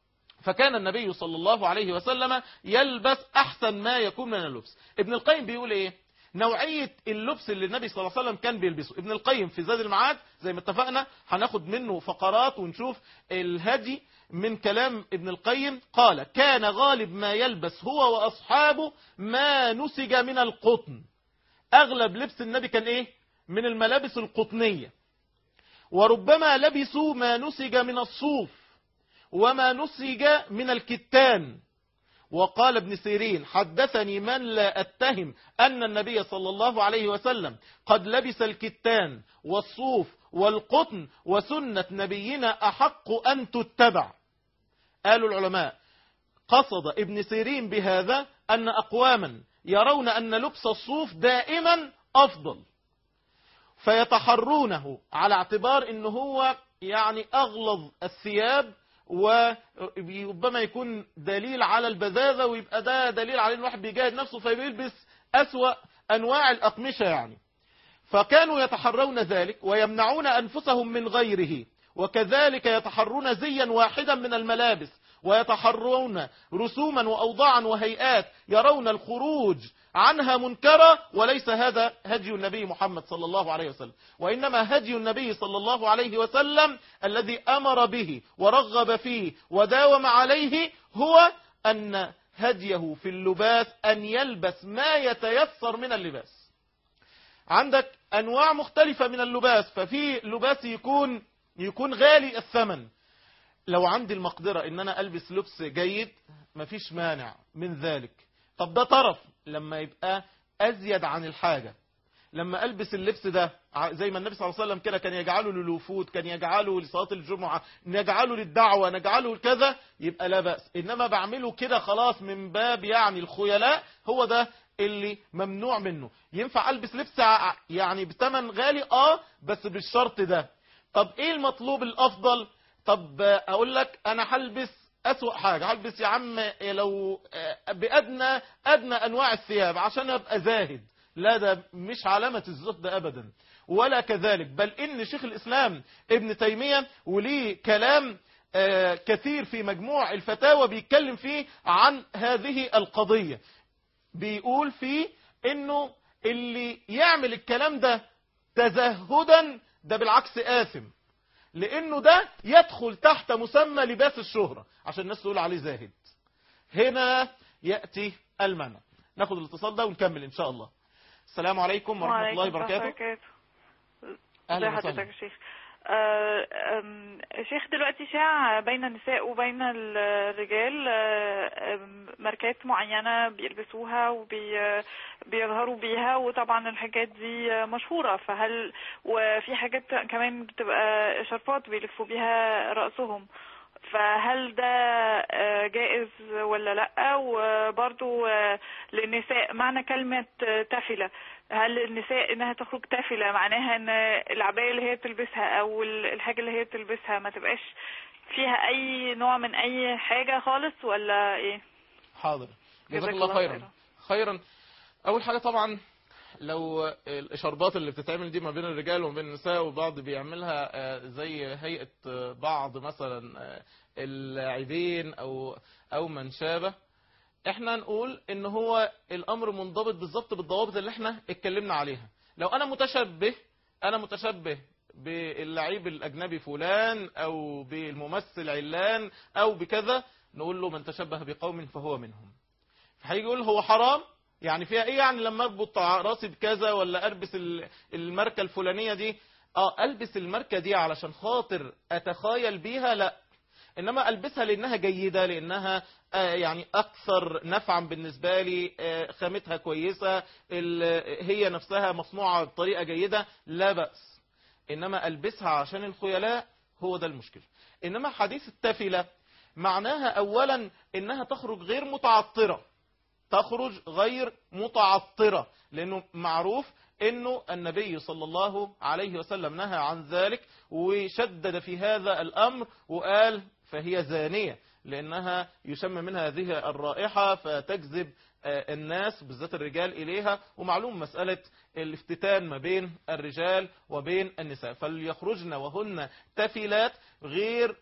فكان النبي صلى الله عليه وسلم يلبس احسن ما يكون من اللبس ابن القيم بيقول ايه نوعية اللبس اللي النبي صلى الله عليه وسلم كان بيلبسه ابن القيم في زاد المعاد زي ما اتفقنا هناخد منه فقرات ونشوف الهدي من كلام ابن القيم قال كان غالب ما يلبس هو وأصحابه ما نسج من القطن أغلب لبس النبي كان إيه من الملابس القطنية وربما لبسوا ما نسج من الصوف وما نسج من الكتان وقال ابن سيرين حدثني من لا أتهم أن النبي صلى الله عليه وسلم قد لبس الكتان والصوف والقطن وسنة نبينا أحق أن تتبع قالوا العلماء قصد ابن سيرين بهذا أن أقواما يرون أن لبس الصوف دائما أفضل فيتحرونه على اعتبار أنه هو يعني أغلظ الثياب وربما يكون دليل على البذاذة ويبقى ده دليل على أن الواحد بيجاهد نفسه فبيلبس أسوأ أنواع الأقمشة يعني فكانوا يتحرون ذلك ويمنعون أنفسهم من غيره وكذلك يتحرون زيا واحدا من الملابس ويتحرون رسوما وأوضاعا وهيئات يرون الخروج عنها منكرة وليس هذا هدي النبي محمد صلى الله عليه وسلم وإنما هدي النبي صلى الله عليه وسلم الذي أمر به ورغب فيه وداوم عليه هو أن هديه في اللباس أن يلبس ما يتيسر من اللباس عندك أنواع مختلفة من اللباس ففي لباس يكون يكون غالي الثمن لو عندي المقدرة ان انا البس لبس جيد مفيش مانع من ذلك طب ده طرف لما يبقى ازيد عن الحاجة لما البس اللبس ده زي ما النبي صلى الله عليه وسلم كده كان يجعله للوفود كان يجعله لصلاة الجمعة نجعله للدعوة نجعله لكذا يبقى لا بأس انما بعمله كده خلاص من باب يعني الخيلاء هو ده اللي ممنوع منه ينفع البس لبس يعني بثمن غالي اه بس بالشرط ده طب ايه المطلوب الافضل طب اقول لك انا هلبس اسوأ حاجة هلبس يا عم لو بادنى ادنى انواع الثياب عشان ابقى زاهد لا ده مش علامة الزهد ابدا ولا كذلك بل ان شيخ الاسلام ابن تيمية وليه كلام كثير في مجموع الفتاوى بيتكلم فيه عن هذه القضية بيقول فيه انه اللي يعمل الكلام ده تزهدا ده بالعكس آثم لانه ده يدخل تحت مسمى لباس الشهرة عشان الناس تقول عليه زاهد هنا يأتي المنع ناخد الاتصال ده ونكمل ان شاء الله السلام عليكم ورحمة الله وبركاته اهلا حضرتك يا شيخ آه شيخ دلوقتي شاع بين النساء وبين الرجال آه ماركات معينة بيلبسوها وبيظهروا بيها وطبعا الحاجات دي مشهورة فهل وفي حاجات كمان بتبقى شرفات بيلفوا بيها رأسهم فهل ده جائز ولا لا وبرضو للنساء معنى كلمة تافلة هل النساء انها تخرج تافلة معناها ان العباية اللي هي تلبسها او الحاجة اللي هي تلبسها ما تبقاش فيها اي نوع من اي حاجة خالص ولا ايه حاضر جزاك الله خيرا خيرا اول حاجة طبعا لو الاشاربات اللي بتتعمل دي ما بين الرجال وما بين النساء وبعض بيعملها زي هيئة بعض مثلا اللاعبين او او من شابه احنا نقول ان هو الامر منضبط بالظبط بالضوابط اللي احنا اتكلمنا عليها لو انا متشبه انا متشبه باللعيب الاجنبي فلان او بالممثل علان او بكذا نقول له من تشبه بقوم فهو منهم فهيجي يقول هو حرام يعني فيها ايه يعني لما اربط راسي بكذا ولا البس الماركه الفلانيه دي اه البس الماركه دي علشان خاطر اتخيل بيها لا انما البسها لانها جيده لانها آه يعني اكثر نفعا بالنسبه لي آه خامتها كويسه هي نفسها مصنوعه بطريقه جيده لا باس انما البسها عشان الخيلاء هو ده المشكله انما حديث التافله معناها اولا انها تخرج غير متعطره تخرج غير متعطرة لأنه معروف أنه النبي صلى الله عليه وسلم نهى عن ذلك وشدد في هذا الأمر وقال فهي زانية لأنها يشم منها هذه الرائحة فتجذب الناس بالذات الرجال إليها ومعلوم مسألة الافتتان ما بين الرجال وبين النساء فليخرجن وهن تفلات غير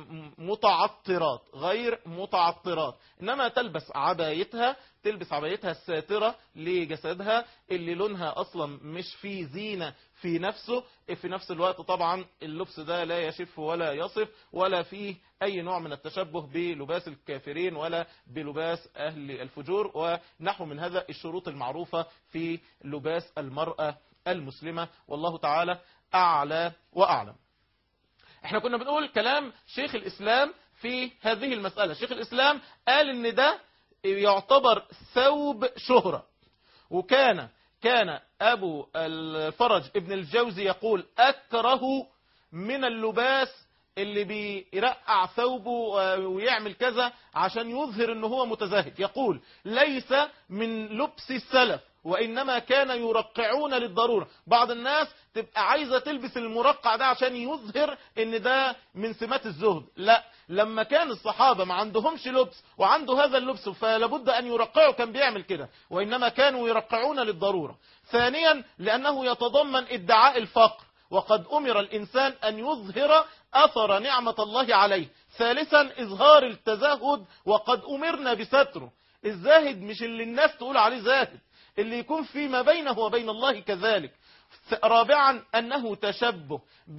متعطرات غير متعطرات إنما تلبس عبايتها تلبس عبايتها الساترة لجسدها اللي لونها أصلا مش فيه زينة في نفسه في نفس الوقت طبعا اللبس ده لا يشف ولا يصف ولا فيه أي نوع من التشبه بلباس الكافرين ولا بلباس أهل الفجور ونحو من هذا الشروط المعروفة في لباس المرأة المسلمة والله تعالى أعلى وأعلم احنا كنا بنقول كلام شيخ الإسلام في هذه المسألة شيخ الإسلام قال ان ده يعتبر ثوب شهرة وكان كان أبو الفرج ابن الجوزي يقول أكره من اللباس اللي بيرقع ثوبه ويعمل كذا عشان يظهر ان هو متزاهد يقول ليس من لبس السلف وإنما كان يرقعون للضرورة بعض الناس تبقى عايزة تلبس المرقع ده عشان يظهر ان ده من سمات الزهد لا لما كان الصحابة ما عندهمش لبس وعنده هذا اللبس فلابد أن يرقعوا كان بيعمل كده وإنما كانوا يرقعون للضرورة ثانيا لأنه يتضمن ادعاء الفقر وقد أمر الإنسان أن يظهر أثر نعمة الله عليه ثالثا إظهار التزهد وقد أمرنا بستره الزاهد مش اللي الناس تقول عليه زاهد اللي يكون فيما بينه وبين الله كذلك رابعا أنه تشبه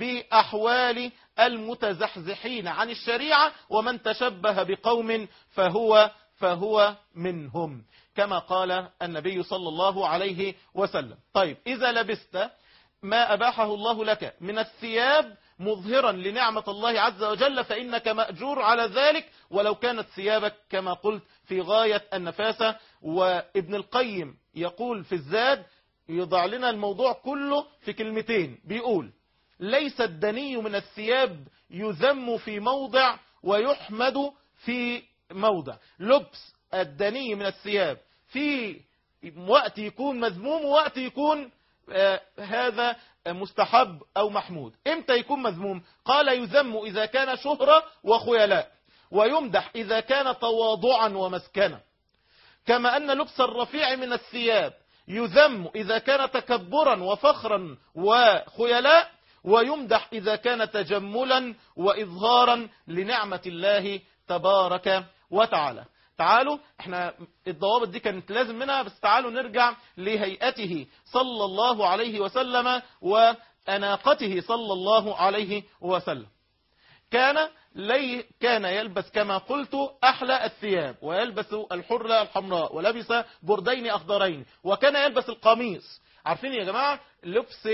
بأحوال المتزحزحين عن الشريعة ومن تشبه بقوم فهو فهو منهم كما قال النبي صلى الله عليه وسلم طيب إذا لبست ما أباحه الله لك من الثياب مظهرا لنعمة الله عز وجل فإنك مأجور على ذلك ولو كانت ثيابك كما قلت في غاية النفاسة وابن القيم يقول في الزاد يضع لنا الموضوع كله في كلمتين بيقول ليس الدني من الثياب يذم في موضع ويحمد في موضع لبس الدني من الثياب في وقت يكون مذموم ووقت يكون آه هذا مستحب أو محمود امتى يكون مذموم قال يذم إذا كان شهرة وخيلاء ويمدح إذا كان تواضعا ومسكنة كما أن لبس الرفيع من الثياب يذم إذا كان تكبرا وفخرا وخيلاء ويمدح إذا كان تجملا وإظهارا لنعمة الله تبارك وتعالى تعالوا احنا الضوابط دي كانت لازم منها بس تعالوا نرجع لهيئته صلى الله عليه وسلم وأناقته صلى الله عليه وسلم كان لي كان يلبس كما قلت أحلى الثياب ويلبس الحرة الحمراء ولبس بردين أخضرين وكان يلبس القميص عارفين يا جماعة لبس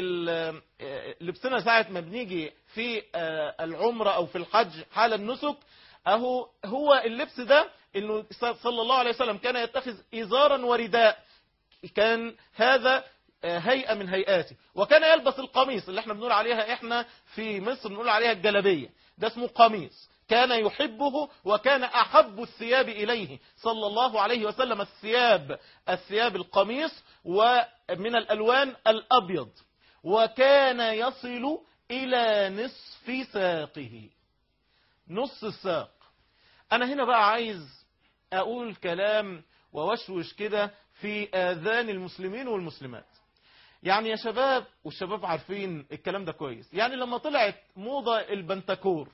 لبسنا ساعة ما بنيجي في العمرة أو في الحج حال النسك أهو هو اللبس ده انه صلى الله عليه وسلم كان يتخذ إزارا ورداء كان هذا هيئة من هيئاته وكان يلبس القميص اللي احنا بنقول عليها احنا في مصر بنقول عليها الجلبية ده اسمه قميص كان يحبه وكان أحب الثياب إليه صلى الله عليه وسلم الثياب الثياب القميص ومن الألوان الأبيض وكان يصل إلى نصف ساقه نص الساق أنا هنا بقى عايز أقول كلام ووشوش كده في آذان المسلمين والمسلمات يعني يا شباب والشباب عارفين الكلام ده كويس يعني لما طلعت موضة البنتكور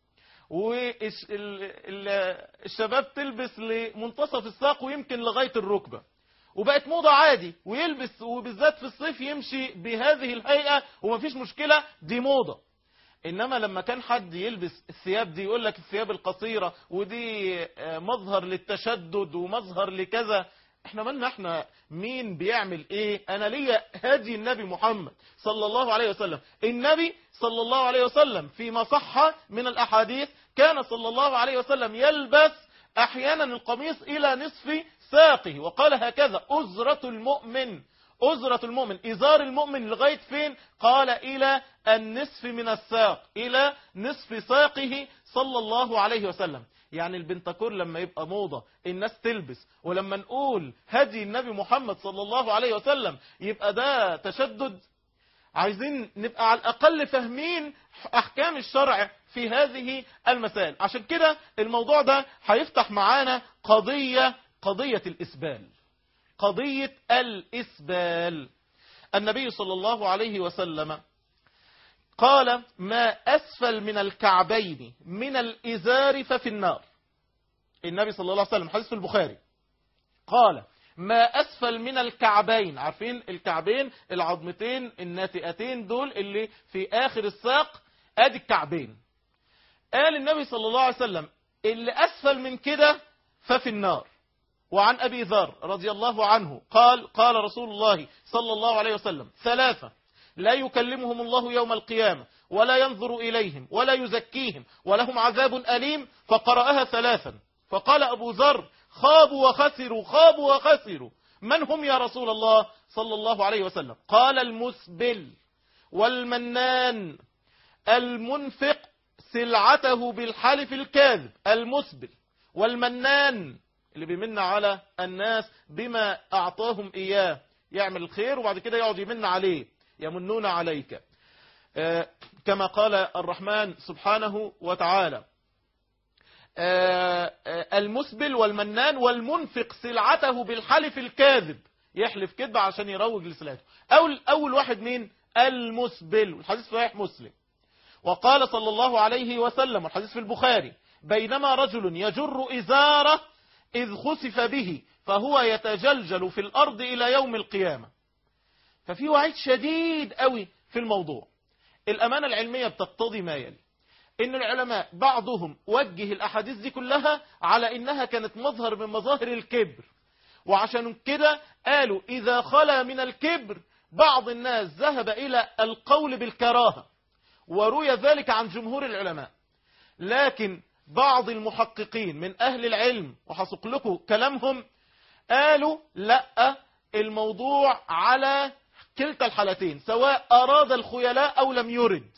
والشباب تلبس لمنتصف الساق ويمكن لغاية الركبة وبقت موضة عادي ويلبس وبالذات في الصيف يمشي بهذه الهيئة ومفيش مشكلة دي موضة إنما لما كان حد يلبس الثياب دي يقول لك الثياب القصيرة ودي مظهر للتشدد ومظهر لكذا احنا مالنا احنا مين بيعمل ايه انا ليا هدي النبي محمد صلى الله عليه وسلم النبي صلى الله عليه وسلم فيما صح من الاحاديث كان صلى الله عليه وسلم يلبس احيانا القميص الى نصف ساقه وقال هكذا أزرة المؤمن أزرة المؤمن إزار المؤمن لغاية فين قال إلى النصف من الساق إلى نصف ساقه صلى الله عليه وسلم يعني البنتكور لما يبقى موضة الناس تلبس ولما نقول هدي النبي محمد صلى الله عليه وسلم يبقى ده تشدد عايزين نبقى على الأقل فاهمين أحكام الشرع في هذه المسائل عشان كده الموضوع ده هيفتح معانا قضية قضية الإسبال قضية الإسبال النبي صلى الله عليه وسلم قال ما أسفل من الكعبين من الإزار ففي النار النبي صلى الله عليه وسلم حديث في البخاري قال ما أسفل من الكعبين عارفين الكعبين العظمتين الناتئتين دول اللي في آخر الساق ادي الكعبين قال النبي صلى الله عليه وسلم اللي أسفل من كده ففي النار وعن أبي ذر رضي الله عنه قال قال رسول الله صلى الله عليه وسلم ثلاثة لا يكلمهم الله يوم القيامة ولا ينظر إليهم ولا يزكيهم ولهم عذاب أليم فقرأها ثلاثا فقال أبو ذر خابوا وخسروا خابوا وخسروا من هم يا رسول الله صلى الله عليه وسلم قال المسبل والمنان المنفق سلعته بالحلف الكاذب المسبل والمنان اللي بيمن على الناس بما أعطاهم إياه يعمل الخير وبعد كده يقعد يمن عليه يمنون عليك كما قال الرحمن سبحانه وتعالى المسبل والمنان والمنفق سلعته بالحلف الكاذب يحلف كذبة عشان يروج لسلعته أول, أول واحد مين المسبل والحديث في صحيح مسلم وقال صلى الله عليه وسلم والحديث في البخاري بينما رجل يجر إزاره إذ خسف به فهو يتجلجل في الأرض إلى يوم القيامة ففي وعيد شديد قوي في الموضوع الأمانة العلمية بتقتضي ما يلي إن العلماء بعضهم وجه الأحاديث دي كلها على إنها كانت مظهر من مظاهر الكبر وعشان كده قالوا إذا خلا من الكبر بعض الناس ذهب إلى القول بالكراهة وروي ذلك عن جمهور العلماء لكن بعض المحققين من أهل العلم وحسق لكم كلامهم قالوا لا الموضوع على كلتا الحالتين سواء أراد الخيلاء أو لم يرد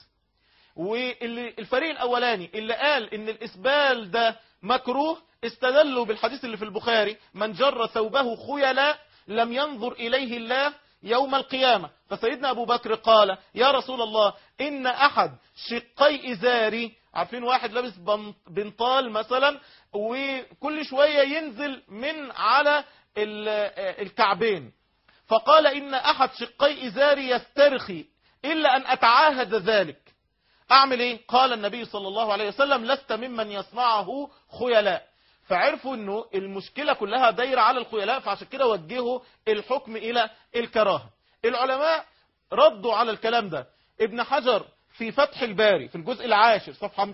والفريق الأولاني اللي قال إن الإسبال ده مكروه استدلوا بالحديث اللي في البخاري من جر ثوبه خيلاء لم ينظر إليه الله يوم القيامة فسيدنا أبو بكر قال يا رسول الله إن أحد شقي إزاري عارفين واحد لابس بنطال مثلا وكل شوية ينزل من على الكعبين فقال إن أحد شقي إزاري يسترخي إلا أن أتعاهد ذلك أعمل إيه قال النبي صلى الله عليه وسلم لست ممن يصنعه خيلاء فعرفوا أنه المشكلة كلها دايرة على الخيلاء فعشان كده وجهوا الحكم إلى الكراهة العلماء ردوا على الكلام ده ابن حجر في فتح الباري في الجزء العاشر صفحة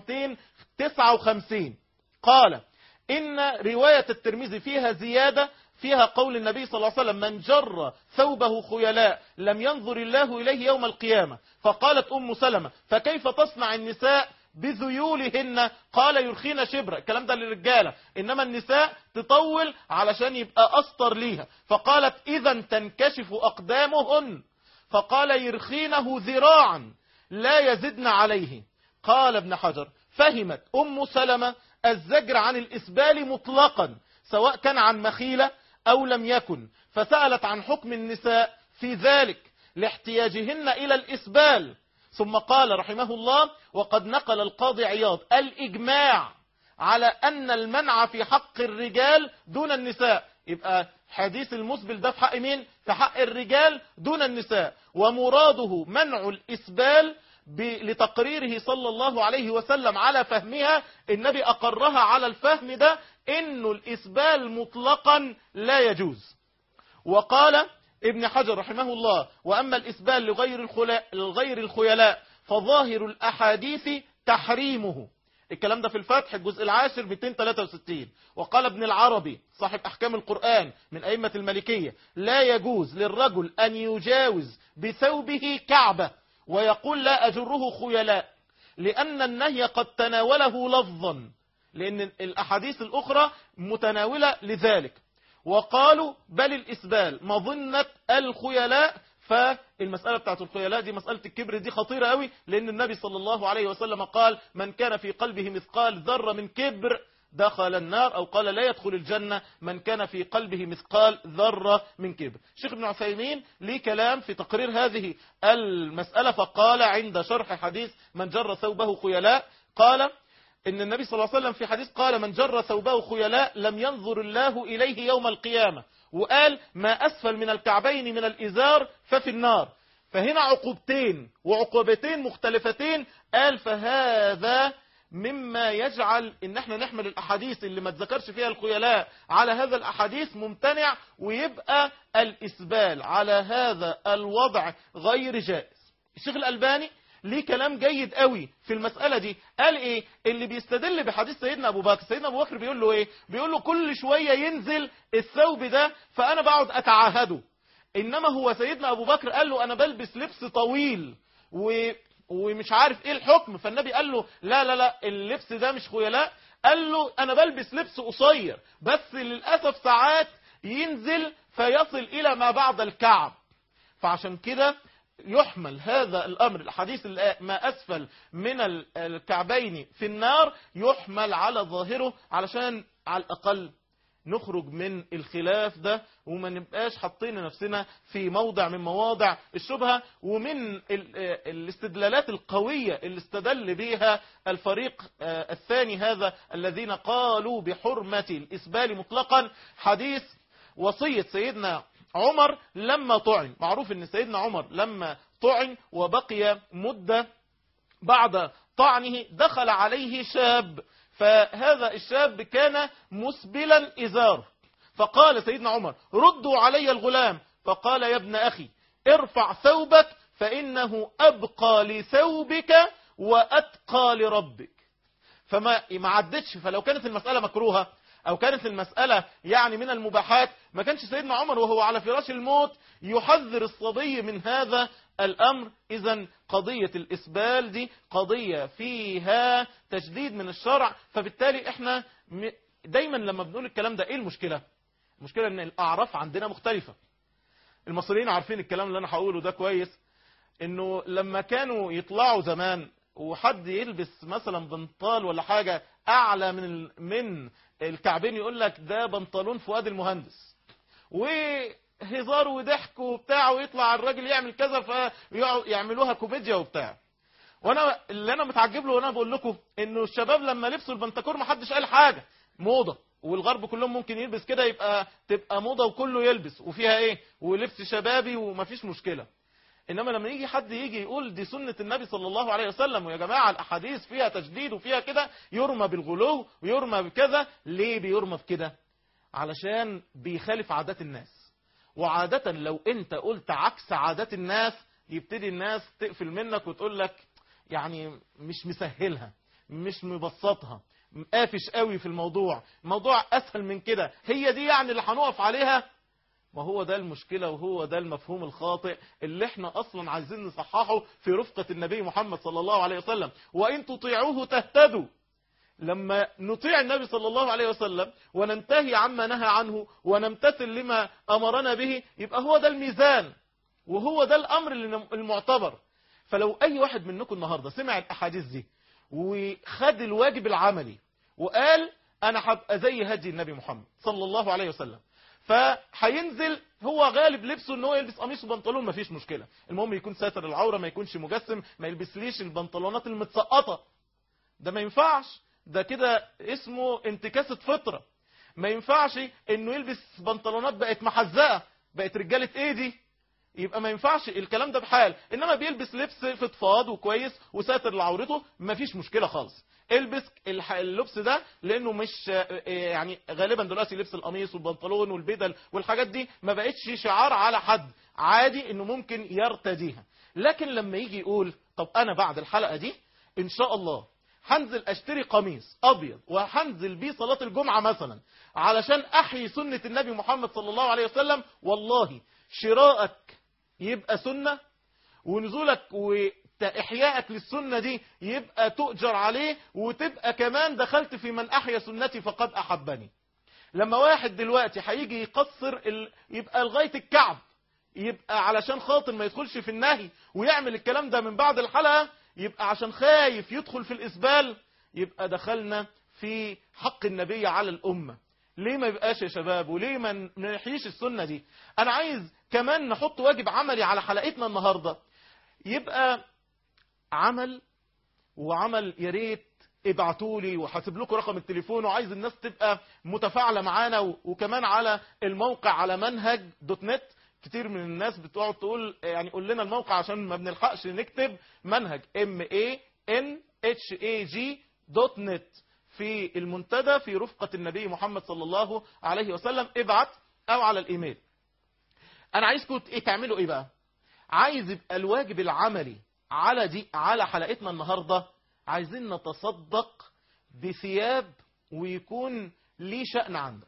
259 قال إن رواية الترمذي فيها زيادة فيها قول النبي صلى الله عليه وسلم من جر ثوبه خيلاء لم ينظر الله إليه يوم القيامة فقالت أم سلمة فكيف تصنع النساء بذيولهن قال يرخين شبرا الكلام ده للرجالة إنما النساء تطول علشان يبقى أسطر ليها فقالت إذا تنكشف أقدامهن فقال يرخينه ذراعا لا يزدن عليه قال ابن حجر فهمت أم سلمة الزجر عن الإسبال مطلقا سواء كان عن مخيلة أو لم يكن فسألت عن حكم النساء في ذلك لاحتياجهن إلى الإسبال ثم قال رحمه الله وقد نقل القاضي عياض الإجماع على أن المنع في حق الرجال دون النساء يبقى حديث المسبل ده في حق مين في حق الرجال دون النساء ومراده منع الإسبال لتقريره صلى الله عليه وسلم على فهمها النبي أقرها على الفهم ده إنه الإسبال مطلقا لا يجوز وقال ابن حجر رحمه الله وأما الإسبال لغير, الخلاء لغير الخيلاء فظاهر الأحاديث تحريمه الكلام ده في الفتح الجزء العاشر 263 وقال ابن العربي صاحب أحكام القرآن من أئمة الملكية لا يجوز للرجل أن يجاوز بثوبه كعبة ويقول لا أجره خيلاء لأن النهي قد تناوله لفظا لأن الأحاديث الأخرى متناولة لذلك وقالوا بل الإسبال مظنة الخيلاء فالمسألة بتاعت الخيلاء دي مسألة الكبر دي خطيرة قوي لأن النبي صلى الله عليه وسلم قال من كان في قلبه مثقال ذرة من كبر دخل النار أو قال لا يدخل الجنة من كان في قلبه مثقال ذرة من كبر شيخ ابن عثيمين ليه كلام في تقرير هذه المسألة فقال عند شرح حديث من جر ثوبه خيلاء قال إن النبي صلى الله عليه وسلم في حديث قال من جر ثوبه خيلاء لم ينظر الله إليه يوم القيامة وقال ما أسفل من الكعبين من الإزار ففي النار فهنا عقوبتين وعقوبتين مختلفتين قال فهذا مما يجعل ان احنا نحمل الاحاديث اللي ما تذكرش فيها الخيلاء على هذا الاحاديث ممتنع ويبقى الاسبال على هذا الوضع غير جائز الشيخ الالباني ليه كلام جيد قوي في المسألة دي قال ايه اللي بيستدل بحديث سيدنا ابو بكر سيدنا ابو بكر بيقول له ايه بيقول له كل شوية ينزل الثوب ده فانا بقعد اتعاهده انما هو سيدنا ابو بكر قال له انا بلبس لبس طويل و ومش عارف ايه الحكم فالنبي قال له لا لا لا اللبس ده مش خيلاء قال له انا بلبس لبس قصير بس للأسف ساعات ينزل فيصل الى ما بعد الكعب فعشان كده يحمل هذا الأمر الحديث ما أسفل من الكعبين في النار يحمل على ظاهره علشان على الأقل نخرج من الخلاف ده وما نبقاش حاطين نفسنا في موضع من مواضع الشبهة ومن الاستدلالات القوية اللي استدل بها الفريق الثاني هذا الذين قالوا بحرمة الإسبال مطلقا حديث وصية سيدنا عمر لما طعن معروف ان سيدنا عمر لما طعن وبقي مدة بعد طعنه دخل عليه شاب فهذا الشاب كان مسبلا إزاره فقال سيدنا عمر ردوا علي الغلام فقال يا ابن أخي ارفع ثوبك فإنه أبقى لثوبك وأتقى لربك فما ما عدتش فلو كانت المسألة مكروهة أو كانت المسألة يعني من المباحات ما كانش سيدنا عمر وهو على فراش الموت يحذر الصبي من هذا الأمر إذا قضية الإسبال دي قضية فيها تشديد من الشرع فبالتالي إحنا دايما لما بنقول الكلام ده إيه المشكلة المشكلة إن الأعراف عندنا مختلفة المصريين عارفين الكلام اللي أنا هقوله ده كويس إنه لما كانوا يطلعوا زمان وحد يلبس مثلا بنطال ولا حاجة أعلى من من الكعبين يقول لك ده بنطلون فؤاد المهندس وهزار وضحك وبتاع ويطلع الراجل يعمل كذا فيعملوها كوميديا وبتاع وانا اللي انا متعجب له وانا بقول لكم انه الشباب لما لبسوا البنتكور ما حدش قال حاجه موضه والغرب كلهم ممكن يلبس كده يبقى تبقى موضه وكله يلبس وفيها ايه ولبس شبابي ومفيش مشكله انما لما يجي حد يجي يقول دي سنة النبي صلى الله عليه وسلم ويا جماعة الاحاديث فيها تجديد وفيها كده يرمى بالغلو ويرمى بكذا ليه بيرمى بكده علشان بيخالف عادات الناس وعادة لو انت قلت عكس عادات الناس يبتدي الناس تقفل منك وتقول لك يعني مش مسهلها مش مبسطها قافش قوي في الموضوع موضوع اسهل من كده هي دي يعني اللي هنقف عليها ما هو ده المشكلة وهو ده المفهوم الخاطئ اللي احنا اصلا عايزين نصححه في رفقة النبي محمد صلى الله عليه وسلم وان تطيعوه تهتدوا لما نطيع النبي صلى الله عليه وسلم وننتهي عما نهى عنه ونمتثل لما امرنا به يبقى هو ده الميزان وهو ده الامر المعتبر فلو اي واحد منكم النهاردة سمع الاحاديث دي وخد الواجب العملي وقال انا هبقى زي هدي النبي محمد صلى الله عليه وسلم فهينزل هو غالب لبسه ان هو يلبس قميص وبنطلون مفيش مشكلة المهم يكون ساتر العورة ما يكونش مجسم ما يلبسليش البنطلونات المتسقطة ده ما ينفعش ده كده اسمه انتكاسة فطرة ما ينفعش انه يلبس بنطلونات بقت محزقة بقت رجالة ايه دي يبقى ما ينفعش الكلام ده بحال انما بيلبس لبس فضفاض وكويس وساتر لعورته مفيش مشكلة خالص البس اللبس ده لانه مش يعني غالبا دلوقتي لبس القميص والبنطلون والبدل والحاجات دي ما بقتش شعار على حد عادي انه ممكن يرتديها لكن لما يجي يقول طب انا بعد الحلقة دي ان شاء الله هنزل اشتري قميص ابيض وهنزل بيه صلاة الجمعة مثلا علشان احيي سنة النبي محمد صلى الله عليه وسلم والله شراءك يبقى سنة ونزولك وإحيائك للسنة دي يبقى تؤجر عليه وتبقى كمان دخلت في من أحيا سنتي فقد أحبني لما واحد دلوقتي هيجي يقصر ال... يبقى لغاية الكعب يبقى علشان خاطر ما يدخلش في النهي ويعمل الكلام ده من بعد الحلقة يبقى عشان خايف يدخل في الإسبال يبقى دخلنا في حق النبي على الأمة ليه ما يبقاش يا شباب وليه ما نحييش السنة دي انا عايز كمان نحط واجب عملي على حلقتنا النهاردة يبقى عمل وعمل يا ريت ابعتوا لي وهسيب لكم رقم التليفون وعايز الناس تبقى متفاعلة معانا وكمان على الموقع على منهج دوت نت كتير من الناس بتقعد تقول يعني قول لنا الموقع عشان ما بنلحقش نكتب منهج m a n h a g دوت نت في المنتدى في رفقة النبي محمد صلى الله عليه وسلم ابعت او على الايميل انا عايزكم ايه تعملوا ايه بقى عايز يبقى الواجب العملي على دي على حلقتنا النهاردة عايزين نتصدق بثياب ويكون ليه شأن عندك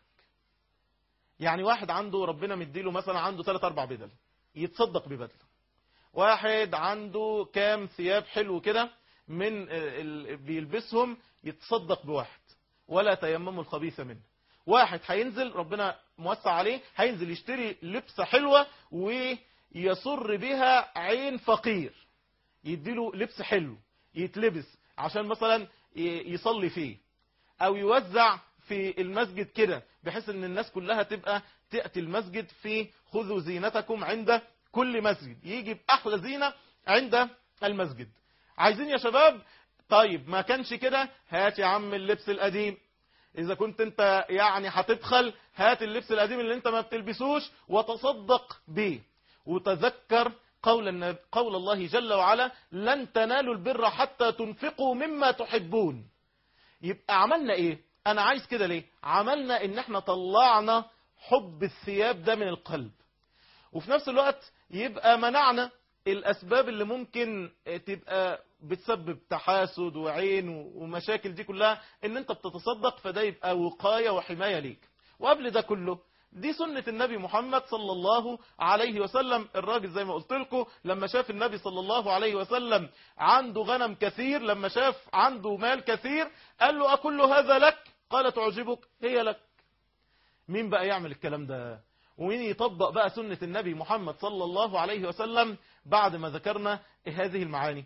يعني واحد عنده ربنا مديله مثلا عنده 3 4 بدل يتصدق ببدله واحد عنده كام ثياب حلو كده من بيلبسهم يتصدق بواحد ولا تيمموا الخبيث منه واحد هينزل ربنا موسع عليه هينزل يشتري لبسة حلوة يسر بها عين فقير يديله لبس حلو يتلبس عشان مثلا يصلي فيه او يوزع في المسجد كده بحيث ان الناس كلها تبقى تأتي المسجد في خذوا زينتكم عند كل مسجد يجي بأحلى زينة عند المسجد عايزين يا شباب طيب ما كانش كده هات يا عم اللبس القديم إذا كنت أنت يعني هتبخل هات اللبس القديم اللي أنت ما بتلبسوش وتصدق به وتذكر قول, النب... قول الله جل وعلا لن تنالوا البر حتى تنفقوا مما تحبون يبقى عملنا إيه أنا عايز كده ليه عملنا إن احنا طلعنا حب الثياب ده من القلب وفي نفس الوقت يبقى منعنا الأسباب اللي ممكن تبقى بتسبب تحاسد وعين ومشاكل دي كلها ان انت بتتصدق فده يبقى وقاية وحماية ليك وقبل ده كله دي سنة النبي محمد صلى الله عليه وسلم الراجل زي ما قلت لكم لما شاف النبي صلى الله عليه وسلم عنده غنم كثير لما شاف عنده مال كثير قال له أكل هذا لك قال تعجبك هي لك مين بقى يعمل الكلام ده ومين يطبق بقى سنة النبي محمد صلى الله عليه وسلم بعد ما ذكرنا هذه المعاني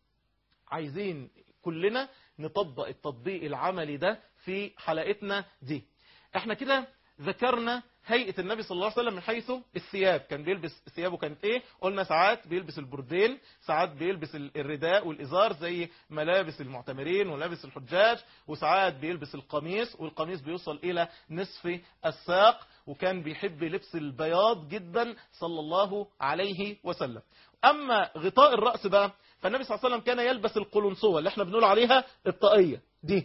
عايزين كلنا نطبق التطبيق العملي ده في حلقتنا دي احنا كده ذكرنا هيئة النبي صلى الله عليه وسلم من حيث الثياب كان بيلبس ثيابه كانت ايه قلنا ساعات بيلبس البردين ساعات بيلبس الرداء والإزار زي ملابس المعتمرين ولابس الحجاج وساعات بيلبس القميص والقميص بيوصل إلى نصف الساق وكان بيحب لبس البياض جدا صلى الله عليه وسلم أما غطاء الرأس بقى فالنبي صلى الله عليه وسلم كان يلبس القلنسوة اللي احنا بنقول عليها الطاقية دي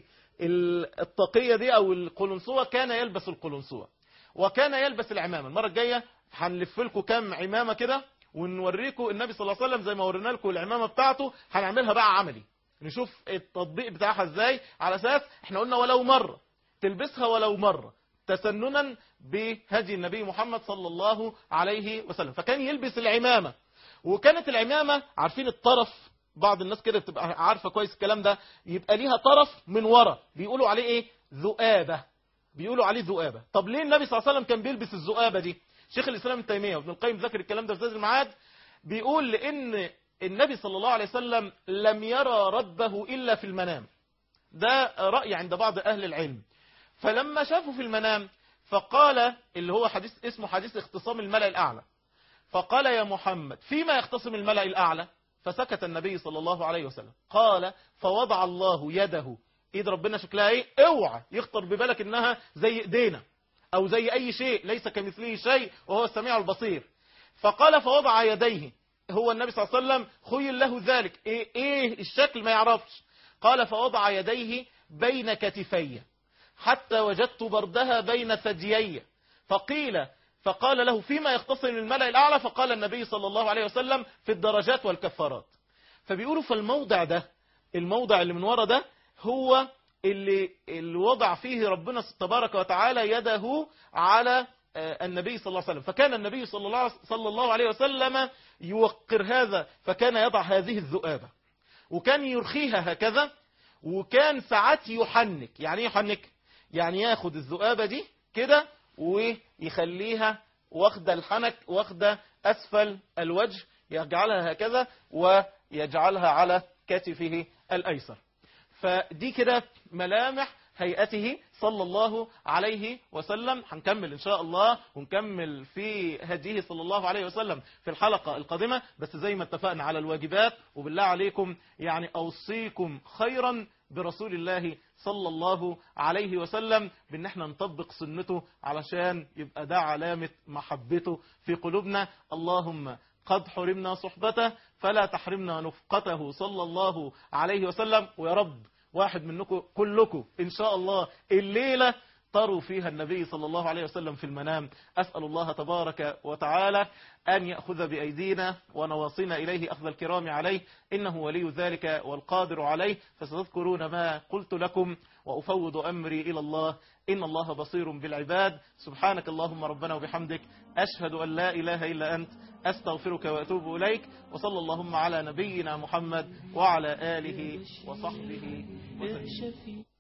الطاقية دي أو القلنسوة كان يلبس القلنسوة وكان يلبس العمامة المرة الجاية هنلف لكم كام عمامة كده ونوريكم النبي صلى الله عليه وسلم زي ما ورينا لكم العمامة بتاعته هنعملها بقى عملي نشوف التطبيق بتاعها ازاي على اساس احنا قلنا ولو مرة تلبسها ولو مرة تسننا بهدي النبي محمد صلى الله عليه وسلم فكان يلبس العمامة وكانت العمامة عارفين الطرف بعض الناس كده بتبقى عارفة كويس الكلام ده يبقى ليها طرف من ورا بيقولوا عليه ايه ذؤابة بيقولوا عليه ذؤابة طب ليه النبي صلى الله عليه وسلم كان بيلبس الذؤابة دي شيخ الإسلام ابن تيمية وابن القيم ذكر الكلام ده في زاد المعاد بيقول لأن النبي صلى الله عليه وسلم لم يرى ربه إلا في المنام ده رأي عند بعض أهل العلم فلما شافه في المنام فقال اللي هو حديث اسمه حديث اختصام الملأ الأعلى فقال يا محمد فيما يختصم الملأ الأعلى فسكت النبي صلى الله عليه وسلم قال فوضع الله يده ايد ربنا شكلها ايه اوعى يخطر ببالك انها زي ايدينا او زي اي شيء ليس كمثله شيء وهو السميع البصير فقال فوضع يديه هو النبي صلى الله عليه وسلم خيل له ذلك ايه, إيه الشكل ما يعرفش قال فوضع يديه بين كتفي حتى وجدت بردها بين ثديي فقيل فقال له فيما يختصر الملأ الأعلى فقال النبي صلى الله عليه وسلم في الدرجات والكفارات فبيقولوا فالموضع ده الموضع اللي من ورا ده هو اللي, اللي وضع فيه ربنا تبارك وتعالى يده على النبي صلى الله عليه وسلم فكان النبي صلى الله, صلى الله عليه وسلم يوقر هذا فكان يضع هذه الذؤابة وكان يرخيها هكذا وكان ساعات يحنك يعني ايه يحنك يعني ياخد الذؤابة دي كده ويخليها واخدة الحنك واخدة أسفل الوجه يجعلها هكذا ويجعلها على كتفه الأيسر فدي كده ملامح هيئته صلى الله عليه وسلم هنكمل إن شاء الله ونكمل في هديه صلى الله عليه وسلم في الحلقة القادمة بس زي ما اتفقنا على الواجبات وبالله عليكم يعني أوصيكم خيرا برسول الله صلى الله عليه وسلم بان احنا نطبق سنته علشان يبقى ده علامة محبته في قلوبنا اللهم قد حرمنا صحبته فلا تحرمنا نفقته صلى الله عليه وسلم ويا رب واحد منكم كلكم إن شاء الله الليلة تروا فيها النبي صلى الله عليه وسلم في المنام أسأل الله تبارك وتعالى أن يأخذ بأيدينا ونواصينا إليه أخذ الكرام عليه إنه ولي ذلك والقادر عليه فستذكرون ما قلت لكم وأفوض أمري إلى الله إن الله بصير بالعباد سبحانك اللهم ربنا وبحمدك أشهد أن لا إله إلا أنت أستغفرك وأتوب إليك وصلى اللهم على نبينا محمد وعلى آله وصحبه وسلم